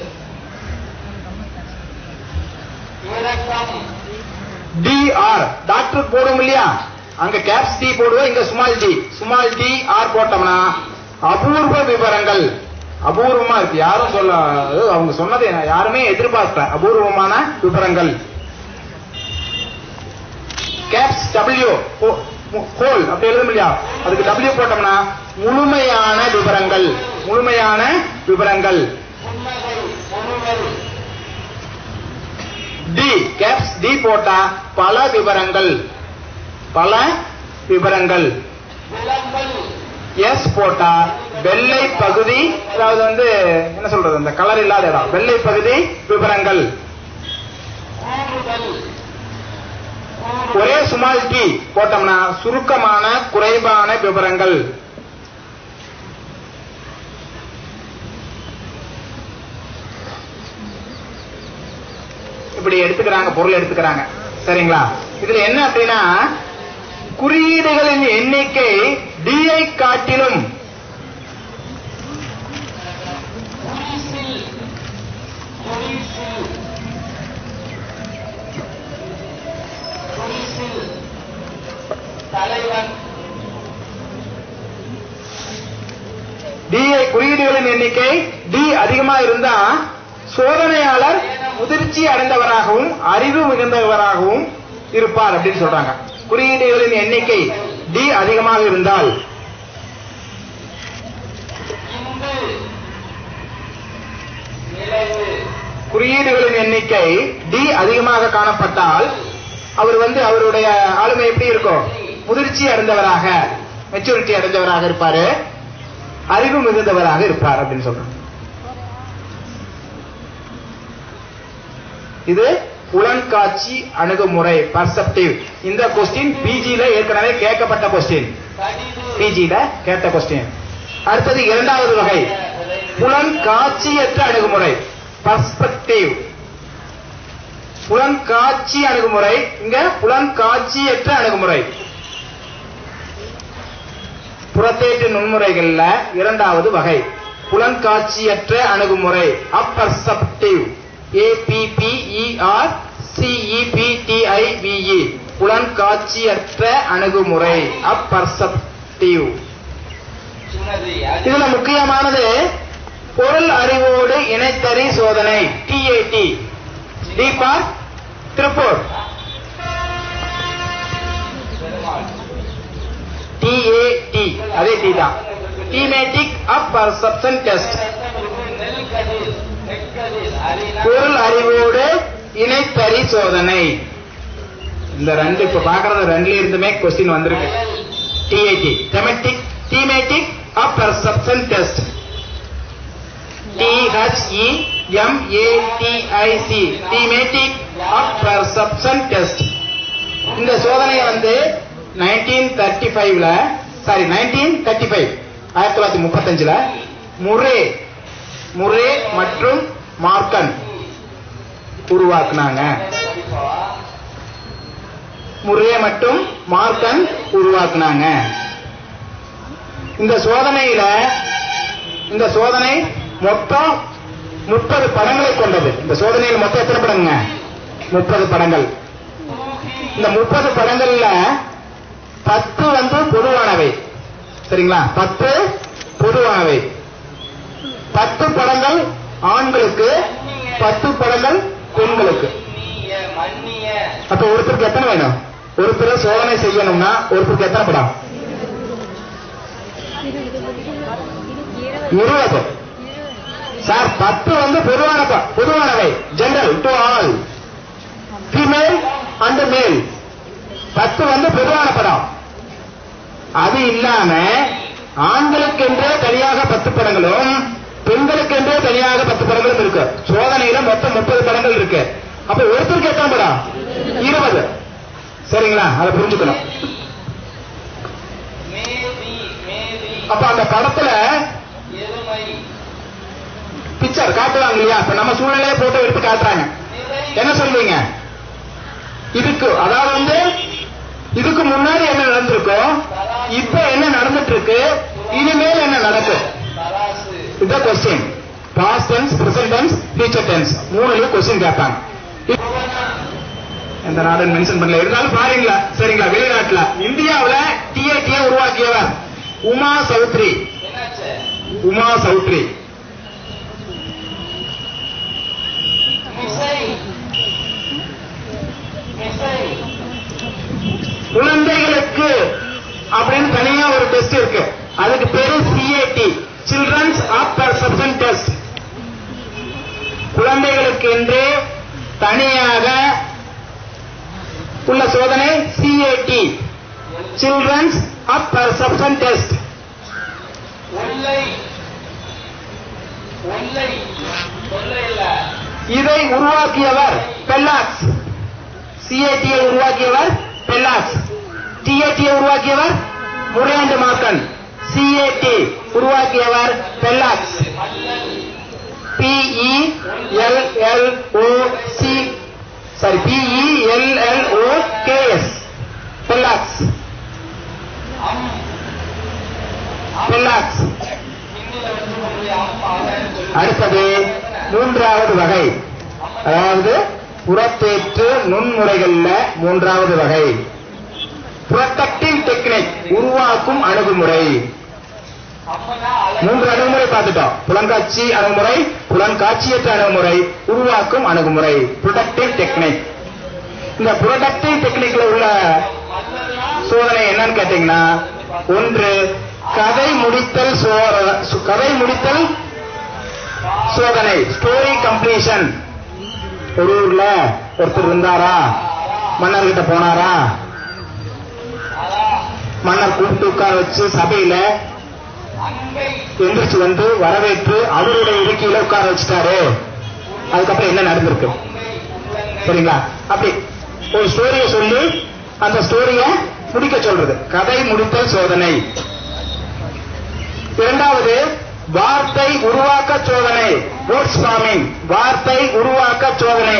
இரக்கம் டிஆர் டாக்டர் போடும் இல்லையா அங்க கேப்ஸ் டி போடுவோம் இங்க small D small D or போட்டோம்னா அபூர்வ விவரங்கள் அபூர்வமா இருக்கு யாரும் சொல்ல அது அவங்க சொன்னதை நான் யாருமே எதிர்பார்க்கல அபூர்வமான விவரங்கள் கேப்ஸ் டபிள்யூ ஹோல் அப்படி எழுதும் இல்லையா அதுக்கு டபிள்யூ போட்டோம்னா முழுமையான விவரங்கள் முழுமையான விவரங்கள் புன்னகை முழுவல் டி கேப்ஸ் டி போட்டா பல விவரங்கள் பல விவரங்கள் விளம்பல் எஸ் போட்டா வெள்ளை பகுதி அதாவது வந்து என்ன சொல்றது அந்த கலர் இல்லாத இடம் வெள்ளை பகுதி விவரங்கள் கூறுதல் ஒரே சுமால் டி போட்டோம்னா சுருக்கமான குறைவான விவரங்கள் இப்படி எடுத்துக்கிறாங்க பொருள் எடுத்துக்கிறாங்க சரிங்களா இதுல என்ன அப்படின்னா குறியீடுகளின் எண்ணிக்கை D ஐ காட்டிலும் குடிசில் குடிசில் குடிசில் தலைவன் D ஐ குறியீடுகளின் எண்ணிக்கை D அதிகமா இருந்தா சோதனையாளர் முதிர்ச்சி அடைந்தவராகவும் அறிவு மிகுந்தவராகவும் இருப்பார் அப்படின்னு சொல்றாங்க குறியீடுகளின் எண்ணிக்கை D அதிகமாக இருந்தால் இந்து நிலவு குறியீடுகளின் எண்ணிக்கை D அதிகமாக காணப்பட்டால் அவர் வந்து அவருடைய ஆளுமை எப்படி இருக்கும் முதிர்ச்சி அடைந்தவராக மெச்சூரிட்டி அடைந்தவராக இருப்பாரு அறிவு மிகுந்தவராக இருப்பார் அப்படின்னு சொல்றாங்க இது புலன்காட்சி அணுகுமுறை பர்செப்டிவ் இந்த கொஸ்டின் பிஜில ஏற்கனவே கேட்கப்பட்ட கொஸ்டின் கடிது பிஜில கேட்ட கொஸ்டின் அடுத்தது இரண்டாவது வகை புலன் காட்சியற்ற அணுகுமுறை பர்ஸ்பெக்டிவ் புலன் காட்சி அணுகுமுறை இங்க புலன் காட்சியற்ற அணுகுமுறை புறத்தேற்று நுண்முறைகள்ல இரண்டாவது வகை புலன் காட்சியற்ற அணுகுமுறை அப்பர்செப்டிவ் ஏபிபிஇஆர் சிஇபிடிஐபிஇ புலன் காட்சியற்ற அணுகுமுறை அப்பர்செப்டிவ் சின்னது இதுல முக்கியமானது பொருள் அறிவோடு இணைத்தறி சோதனை T A T T for Tiruppur Perumal T A T அதே டி தான் தீமேட்டிக் அப் பர்செப்ஷன் டெஸ்ட் நெல் கதிர் நெற்கதிர் அறினா பொருள் அறிவோடு இணைத்தறி சோதனை இந்த ரெண்டு இப்ப பாக்குறது ரெண்டுல இருந்துமே கொஸ்டின் வந்திருக்கு T A T thematic thematic apperception test T H E M A T I C thematic apperception test இந்த சோதனையை வந்து நைன்டீன் தேர்ட்டி ஃபைவ்ல சாரி நைன்டீன் தேர்ட்டி ஃபைவ் ஆயிரத்தி தொள்ளாயிரத்தி முப்பத்தஞ்சுல முரே முரே மற்றும் மார்க்கன் உருவாக்குனாங்க முரே மற்றும் மார்க்கன் உருவாக்குனாங்க இந்த சோதனையில இந்த சோதனை மொத்தம் முப்பது படங்களை கொண்டது இந்த சோதனையில் மொத்தம் எத்தனை படங்க முப்பது படங்கள் இந்த முப்பது படங்கள்ல பத்து வந்து பொதுவானவை சரிங்களா பத்து பொதுவானவை பத்து படங்கள் ஆண்களுக்கு பத்து படங்கள் பெண்களுக்கு மன்னிய மன்னிய அப்ப ஒருத்தருக்கு எத்தனை வேணும் ஒருத்தர் சோதனை செய்யணும்னா ஒருத்தருக்கு எத்தனை படம் இருபது சார் பத்து வந்து பொதுவான ப- பொதுவானவை general to all female and male பத்து வந்து பொதுவான படம் அது இல்லாம ஆண்களுக்கென்றே தனியாக பத்து படங்களும் பெண்களுக்கென்றே தனியாக பத்து படங்களும் இருக்கு சோதனையில மொத்தம் முப்பது படங்கள் இருக்கு அப்ப ஒருத்தருக்கு எத்தனை படம் இருபது சரிங்களா அதை புரிஞ்சுக்கணும் மேதி மேதி அப்ப அந்த படத்துல எருமை பிக்சர் காட்டுவாங்க இல்லையா இப்ப நம்ம சூழ்நிலையை போட்டோ எடுத்து காட்டுறாங்க நிறை என்ன சொல்றீங்க இதுக்கு அதாவது வந்து இதுக்கு முன்னாடி என்ன நடந்திருக்கோ இப்ப என்ன நடந்துட்டு இருக்கு இனிமேல் என்ன நடக்கும் தராசு இதுதான் question past tense present tense future tense மூணுலயும் கொஸ்டின் கேட்பாங்க எந்த நாடுன்னு மென்ஷன் பண்ணல இருந்தாலும் பாருங்களா சரிங்களா வெளிநாட்டுல இந்தியாவுல டிஏடியை உருவாக்கியவர் உமா சௌத்ரி என்னாச்சு உமா சௌத்ரி மிசை மிசை குழந்தைகளுக்கு அப்படின்னு தனியா ஒரு டெஸ்ட் இருக்கு அதுக்கு பேரு C A T children's apperception test குழந்தைகளுக்கு என்று தனியாக உள்ள சோதனை C A T children's apperception test ஒல்லை ஒல்லை ஒல்லை இல்ல இதை உருவாக்கியவர் பெல்லாக்ஸ் சிஏடியை உருவாக்கியவர் பெல்லாக்ஸ் டிஏடியை உருவாக்கியவர் முரேண்ட் மார்க்கன் சிஏடி உருவாக்கியவர் பெல்லாக்ஸ் மல்லல் BE L L O C sorry பிஇஎல்எல்ஓகேஎஸ் பெல்லாக்ஸ் அம் பெல்லாக்ஸ் ஹிந்தியில வந்து உங்களுடைய அம் ஆதாயம் சொல்லி அடுத்தது மூன்றாவது வகை அதாவது புறத்தேற்று நுண்முறைகள்ல மூன்றாவது வகை புரொடக்டிவ் டெக்னிக் உருவாக்கும் அணுகுமுறை அப்பனா அலை மூன்று அணுகுமுறை பார்த்துட்டோம் புலங்காட்சி அணுகுமுறை புலன்காட்சியற்ற அணுகுமுறை உருவாக்கும் அணுகுமுறை ப்ரொடக்டிவ் டெக்னிக் இந்த ப்ரொடக்டிவ் டெக்னிக்ல உள்ள சோதனை என்னன்னு கேட்டீங்கன்னா ஒன்று கதை முடித்தல் சோ- சு- கதை முடித்தல் சோதனை ஸ்டோரி கம்ப்ளீஷன் ஒரு ஊர்ல ஒருத்தர் இருந்தாரா மன்னர்கிட்ட போனாரா மன்னர் கூப்பிட்டு உட்கார வச்சு சபையில அங்கை எந்திரிச்சு வந்து வரவேற்று அவருடைய இருக்கையில உட்கார வச்சுட்டாரு அதுக்கப்புறம் என்ன நடந்திருக்கு சரிங்களா அப்படி ஒரு ஸ்டோரியை சொல்லி அந்த ஸ்டோரிய முடிக்க சொல்றது கதை முடித்தல் சோதனை இரண்டாவது வார்த்தை உருவாக்க சோதனை வேர்ட்ஸ் ஃபார்மிங் வார்த்தை உருவாக்க சோதனை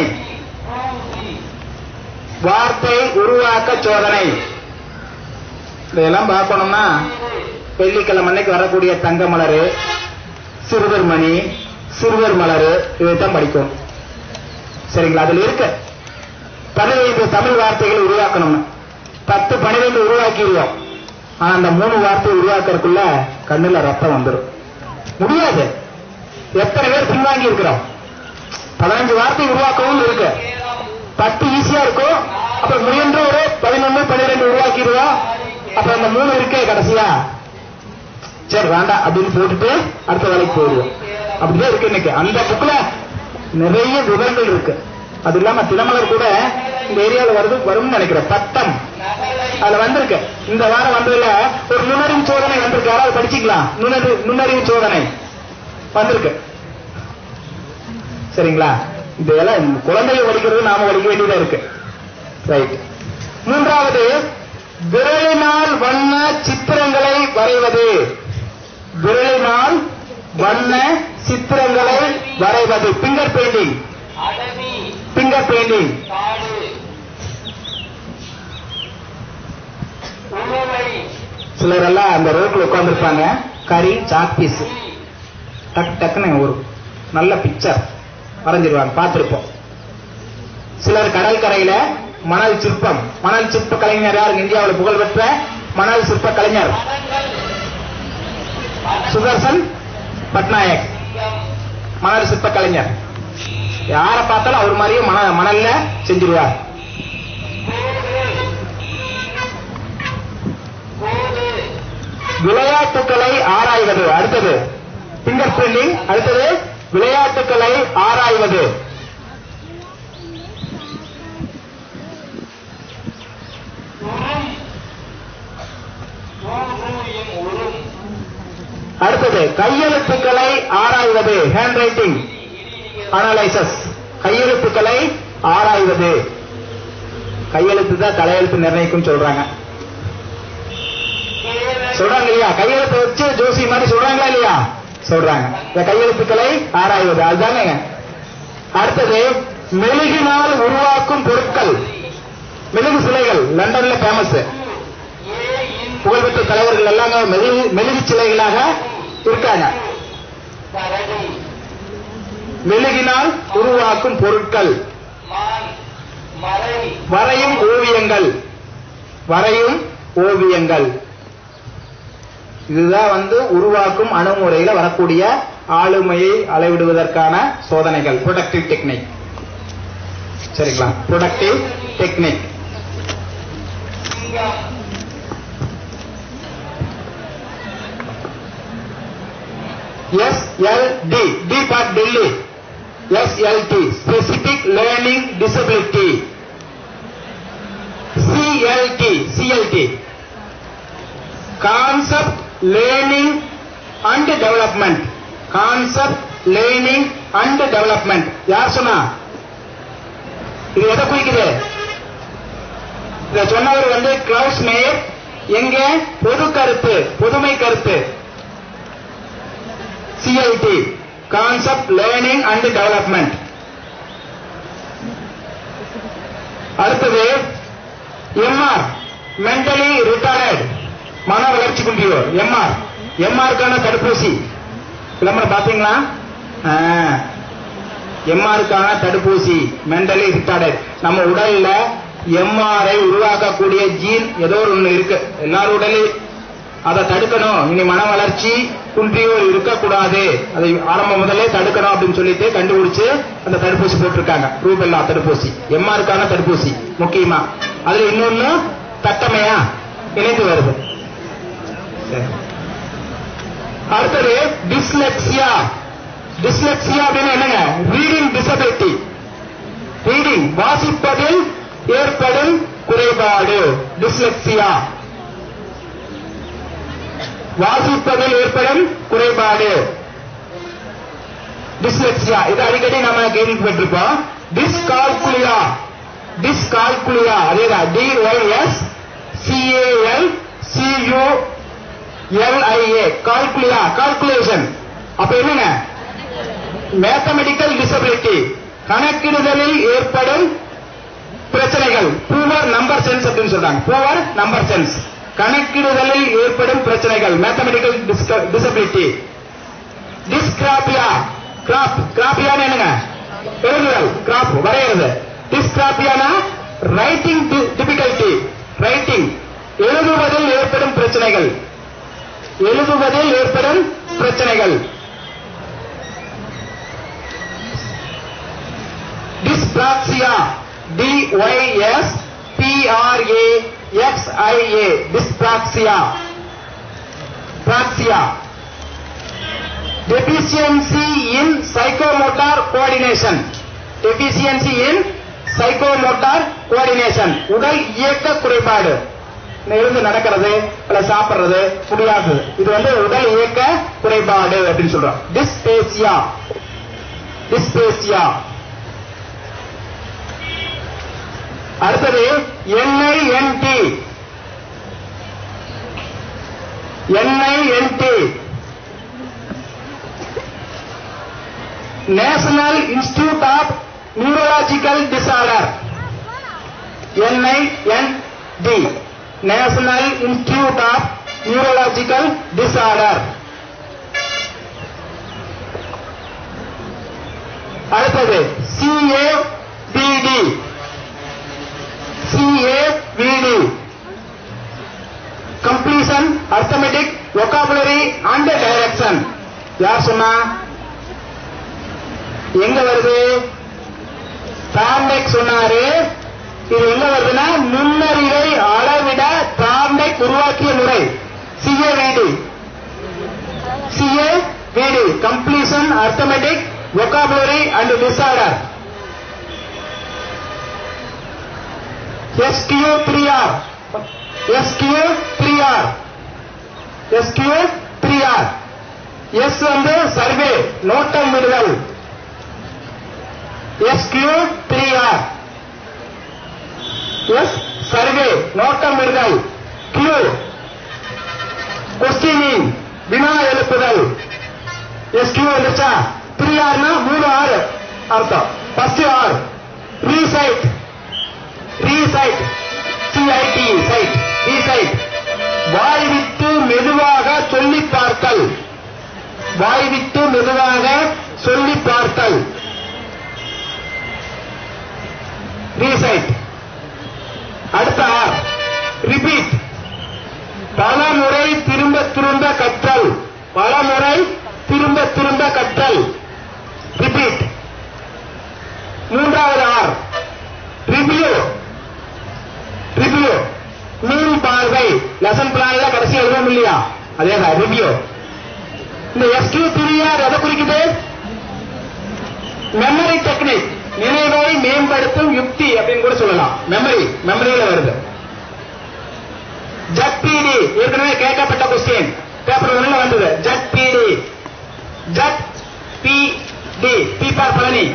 வார்த்தை உருவாக்க சோதனை இதெல்லாம் பார்க்கணும்னா வெள்ளிக்கிழமை அன்னைக்கு வரக்கூடிய தங்க மலரு சிறுவர் மணி சிறுவர் மலரு இதைத்தான் படிக்கணும் சரிங்களா அதுல இருக்கு பதினைந்து தமிழ் வார்த்தைகள் உருவாக்கணும் பத்து பன்னிரெண்டு உருவாக்கிடுவோம் ஆனா அந்த மூணு வார்த்தை உருவாக்குறதுக்குள்ள கண்ணுல ரத்தம் வந்துடும் முடியாது எத்தனை பேர் பின்வாங்கி இருக்கிறோம் பதினஞ்சு வார்த்தை உருவாக்கவும் இருக்கு பத்து ஈஸியா இருக்கும் அப்புறம் முயன்று ஒரு பதினொன்னு பன்னிரெண்டு உருவாக்கிடுவோம் அப்புறம் அந்த மூணு இருக்கே கடைசியா சரி வேண்டாம் அப்படின்னு போட்டுட்டு அடுத்த வேலைக்கு போயிடுவோம் அப்படிதான் இருக்கு இன்னைக்கு அந்த புக்ல நிறைய விவரங்கள் இருக்கு அது இல்லாம தினமலர் கூட இந்த ஏரியால வருது வரும்னு நினைக்கிறேன் பட்டம் அதுல வந்திருக்கு இந்த வாரம் வந்ததுல ஒரு நுண்ணறிவு சோதனை வந்திருக்கு யாராவது படிச்சுக்கலாம் நுண்ணறிவு நுண்ணறிவு சோதனை வந்திருக்கு சரிங்களா இதெல்லாம் குழந்தைய வடிக்கிறது நாம வடிக்க வேண்டியதா இருக்கு ரைட் மூன்றாவது விரலினால் வண்ண சித்திரங்களை வரைவது விரலினால் வண்ண சித்திரங்களை வரைவது பிங்கர் பெயிண்டிங் அடவி பிங்கர் பெயிண்டிங் காடு உழவை சிலர் எல்லாம் அந்த ரோட்ல உட்கார்ந்துருப்பாங்க கறி சாக் பீஸ் டக் டக்குன்னு ஒரு நல்ல பிக்சர் வரைஞ்சிருவாங்க பார்த்திருப்போம் சிலர் கடல் கரையில மணல் சிற்பம் மணல் சிற்ப கலைஞர் யார் இந்தியாவில் புகழ்பெற்ற மணல் சிற்ப கலைஞர் சுதர்சன் பட்நாயக் மணல் சிற்ப கலைஞர் யாரை பார்த்தாலும் அவர் மாதிரியே மண மணல்ல செஞ்சிருவார் விளையாட்டுக்களை ஆராய்வது அடுத்தது பிங்கர் பிரிண்டிங் அடுத்தது விளையாட்டுக்களை ஆராய்வது தோன்றும் உறும் அடுத்தது கையெழுத்துக்களை ஆராய்வது ஹேண்ட் ரைட்டிங் அனலைசஸ் கையெழுத்துக்களை ஆராய்வது கையெழுத்து தான் தலையெழுத்து நிர்ணயிக்கும் சொல்றாங்க சொல்றாங்க இல்லையா கையெழுத்து வச்சு ஜோசி மாதிரி சொல்றாங்களா இல்லையா சொல்றாங்க இந்த கையெழுத்துக்களை ஆராய்வது அதுதானே அடுத்தது மெழுகினால் உருவாக்கும் பொருட்கள் மெழுகு சிலைகள் லண்டன்ல ஃபேமஸ் புகழ்பெற்ற தலைவர்கள் எல்லாம் மெழுகு மெழுகு சிலைகளாக இருக்காங்க கரடி மெழுகினால் உருவாக்கும் பொருட்கள் மான் மறை வரையும் ஓவியங்கள் வரையும் ஓவியங்கள் இதுதான் வந்து உருவாக்கும் அணுமுறையில வரக்கூடிய ஆளுமையை அளவிடுவதற்கான சோதனைகள் ப்ரொடக்டிவ் டெக்னிக் சரிங்களா ப்ரொடக்டிவ் டெக்னிக் சிங்கம் S L D D for Delhi S L D specific learning disability C L D C L D concept learning and development concept learning and development யார் சொன்னா இது எதை குறிக்குது இத சொன்னவர் வந்து கிளவுஸ் மேயர் எங்க பொது கருத்து பொதுமை கருத்து C I D concept learning and development அடுத்தது எம்ஆர் மென்டலி ரிட்டார்டட் மன வளர்ச்சி குன்றியோர் எம்ஆர் எம்ஆருக்கான தடுப்பூசி விளம்பரம் பாத்தீங்களா எம்ஆருக்கான தடுப்பூசி மென்டலி ரிட்டார்டட் நம்ம உடல்ல எம்ஆரை உருவாக்கக்கூடிய ஜீன் ஏதோ ஒரு ஒண்ணு இருக்கு எல்லார் உடலையும் அதை தடுக்கணும் இனி மன வளர்ச்சி குன்றியோர் இருக்கக்கூடாது அதை ஆரம்பம் முதல்ல தடுக்கணும் அப்படின்னு சொல்லிட்டு கண்டுபிடிச்சு அந்த தடுப்பூசி போட்டிருக்காங்க ரூபெல்லா தடுப்பூசி எம்ஆருக்கான தடுப்பூசி முக்கியமா அதுல இன்னொன்னு தட்டமையா இணைந்து வருது சரி. அடுத்தது டிஸ்லெக்சியா டிஸ்லெக்சியா அப்படின்னு என்னங்க ரீடிங் டிசபிலிட்டி ரீடிங் வாசிப்பதில் ஏற்படும் குறைபாடு டிஸ்லெக்சியா வாசிப்பதில் ஏற்படும் குறைபாடு டிஸ்லெக்சியா இது அடிக்கடி நம்ம கேள்விப்பட்டிருப்போம் டிஸ்கால்குலியா டிஸ்கால்குலியா அதேதான் D Y S C A L C U L I A calculia calculation அப்ப என்னங்க மேத்தமெட்டிக்கல் டிசபிலிட்டி கணக்கிடுதலில் ஏற்படும் பிரச்சனைகள் பூவர் நம்பர் சென்ஸ் அப்படின்னு சொல்றாங்க பூவர் நம்பர் சென்ஸ் கணக்கிடுதலில் ஏற்படும் பிரச்சனைகள் மேத்தமெட்டிக்கல் டிசபிலிட்டி டிஸ்கிராபியா கிராப் கிராபியான்னு என்னங்க எழுதுதல் கிராப் வரைகிறது டிஸ்கிராபியானா ரைட்டிங் டிபிகல்டி ரைட்டிங் எழுதுவதில் ஏற்படும் பிரச்சனைகள் எழுதுவதில் ஏற்படும் பிரச்சனைகள் dyspraxia D Y S P R A X I A dyspraxia praxia deficiency in psychomotor coordination deficiency in psychomotor coordination உடல் இயக்க குறைபாடு எழுந்து நடக்கிறது அல்ல சாப்பிடுறது முடியாது இது வந்து உடல் இயக்க குறைபாடு அப்படின்னு சொல்றோம் டிஸ்பேசியா டிஸ்பேசியா அடுத்தது N I N D N I N D national institute of neurological disorder N I N D national institute of neurological disorder அடுத்தது C A P D C A P D completion arithmetic vocabulary and direction யார் சொன்னா எங்க வருது தாண்டெக் சொன்னாரு இது எங்க வருதுன்னா நுண்ணறிவை அளவிட தாண்டெக் உருவாக்கிய முறை C A V D C A V D completion arithmetic vocabulary and disorder S Q three R S Q three R S Q three R S வந்து சர்வே நோட்டம் விடுதல் S Q three R S survey நோட்டம் விடுதல் கியூ கொஸ்டினிங் வினா எழுப்புதல் எஸ்கியூ வந்துச்சா த்ரீ ஆர்னா மூணு ஆறு அர்த்தம் first R recite recite C I T cite recite வாய் விட்டு மெதுவாக சொல்லி பார்த்தல் வாய் விட்டு மெதுவாக சொல்லி பார்த்தல் ரீசைட் அடுத்த ஆர் ரிப்பீட் பல முறை திரும்ப திரும்ப கற்றல் பல முறை திரும்ப திரும்ப கற்றல் ரிப்பீட் மூன்றாவது ஆர் ரிவ்யூ ரிவ்யூ மீன் பார்வை லெசன் பிளான்ல கடைசி எழுதவும் இல்லையா அதேதான் ரிவ்யூ இந்த எஸ்கியூ த்ரீஆர் எதை குறிக்குது மெமரி டெக்னிக் நினைவை மேம்படுத்தும் யுக்தி அப்படின்னு கூட சொல்லலாம் மெமரி மெமரியில வருது ஜட் பிடி ஏற்கனவே கேட்கப்பட்ட கொஸ்டின் பேப்பர் ஒன்றுல வந்தது Z P D Z P D P for Palani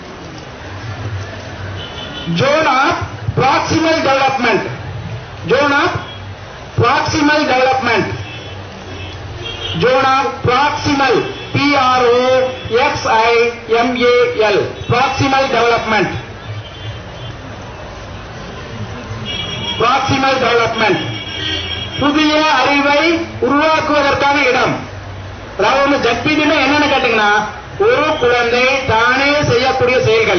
zone of proximal development zone of proximal development zone of proximal P R O X I M A L proximal development proximal development புதிய அறிவை உருவாக்குவதற்கான இடம் அதாவது வந்து ஜட்பிடினா என்னன்னு கேட்டீங்கன்னா ஒரு குழந்தை தானே செய்யக்கூடிய செயல்கள்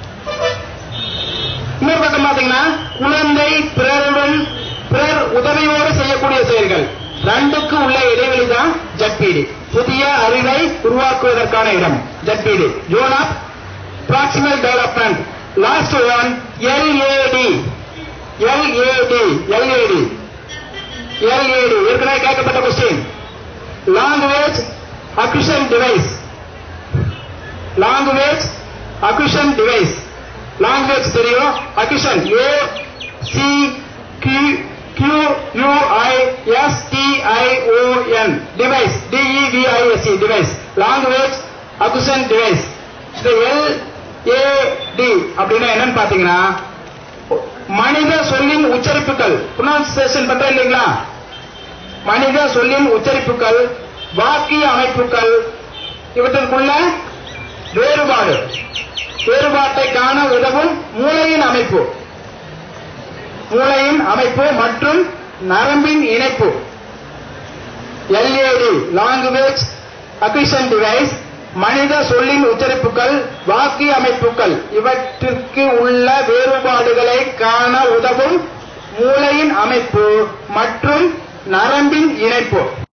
இன்னொரு பக்கம் பாத்தீங்கன்னா குழந்தை பிறருடன் பிறர் உதவியோடு செய்யக்கூடிய செயல்கள் ரெண்டுக்கு உள்ள இடைவெளி தான் ஜட்பீடு புதிய அறிவை உருவாக்குவதற்கான இடம் ஜட்பீடு zone of proximal development last one L A D L A D L A D L A D ஏற்கனவே கேட்கப்பட்ட question language acquisition device language acquisition device language தெரியும் acquisition A C Q Q U I S T I O N device D E V I S C device language acquisition device இந்த L A D அப்படின்னா என்னன்னு பாத்தீங்கன்னா மனித சொல்லின் உச்சரிப்புகள் புனன்சியேஷன் பண்ற இல்லைங்களா மனித சொல்லின் உச்சரிப்புகள் வாக்கிய அமைப்புகள் இவற்றிற்குள்ள வேறுபாடு வேறுபாட்டை காண உதவும் மூளையின் அமைப்பு மூளையின் அமைப்பு மற்றும் நரம்பின் இணைப்பு எல்ஏடி லாங்குவேஜ் அக்விஷன் டிவைஸ் மனித சொல்லின் உச்சரிப்புகள் வாக்கிய அமைப்புகள் இவற்றிற்கு உள்ள வேறுபாடுகளை காண உதவும் மூளையின் அமைப்பு மற்றும் நரம்பின் இணைப்பு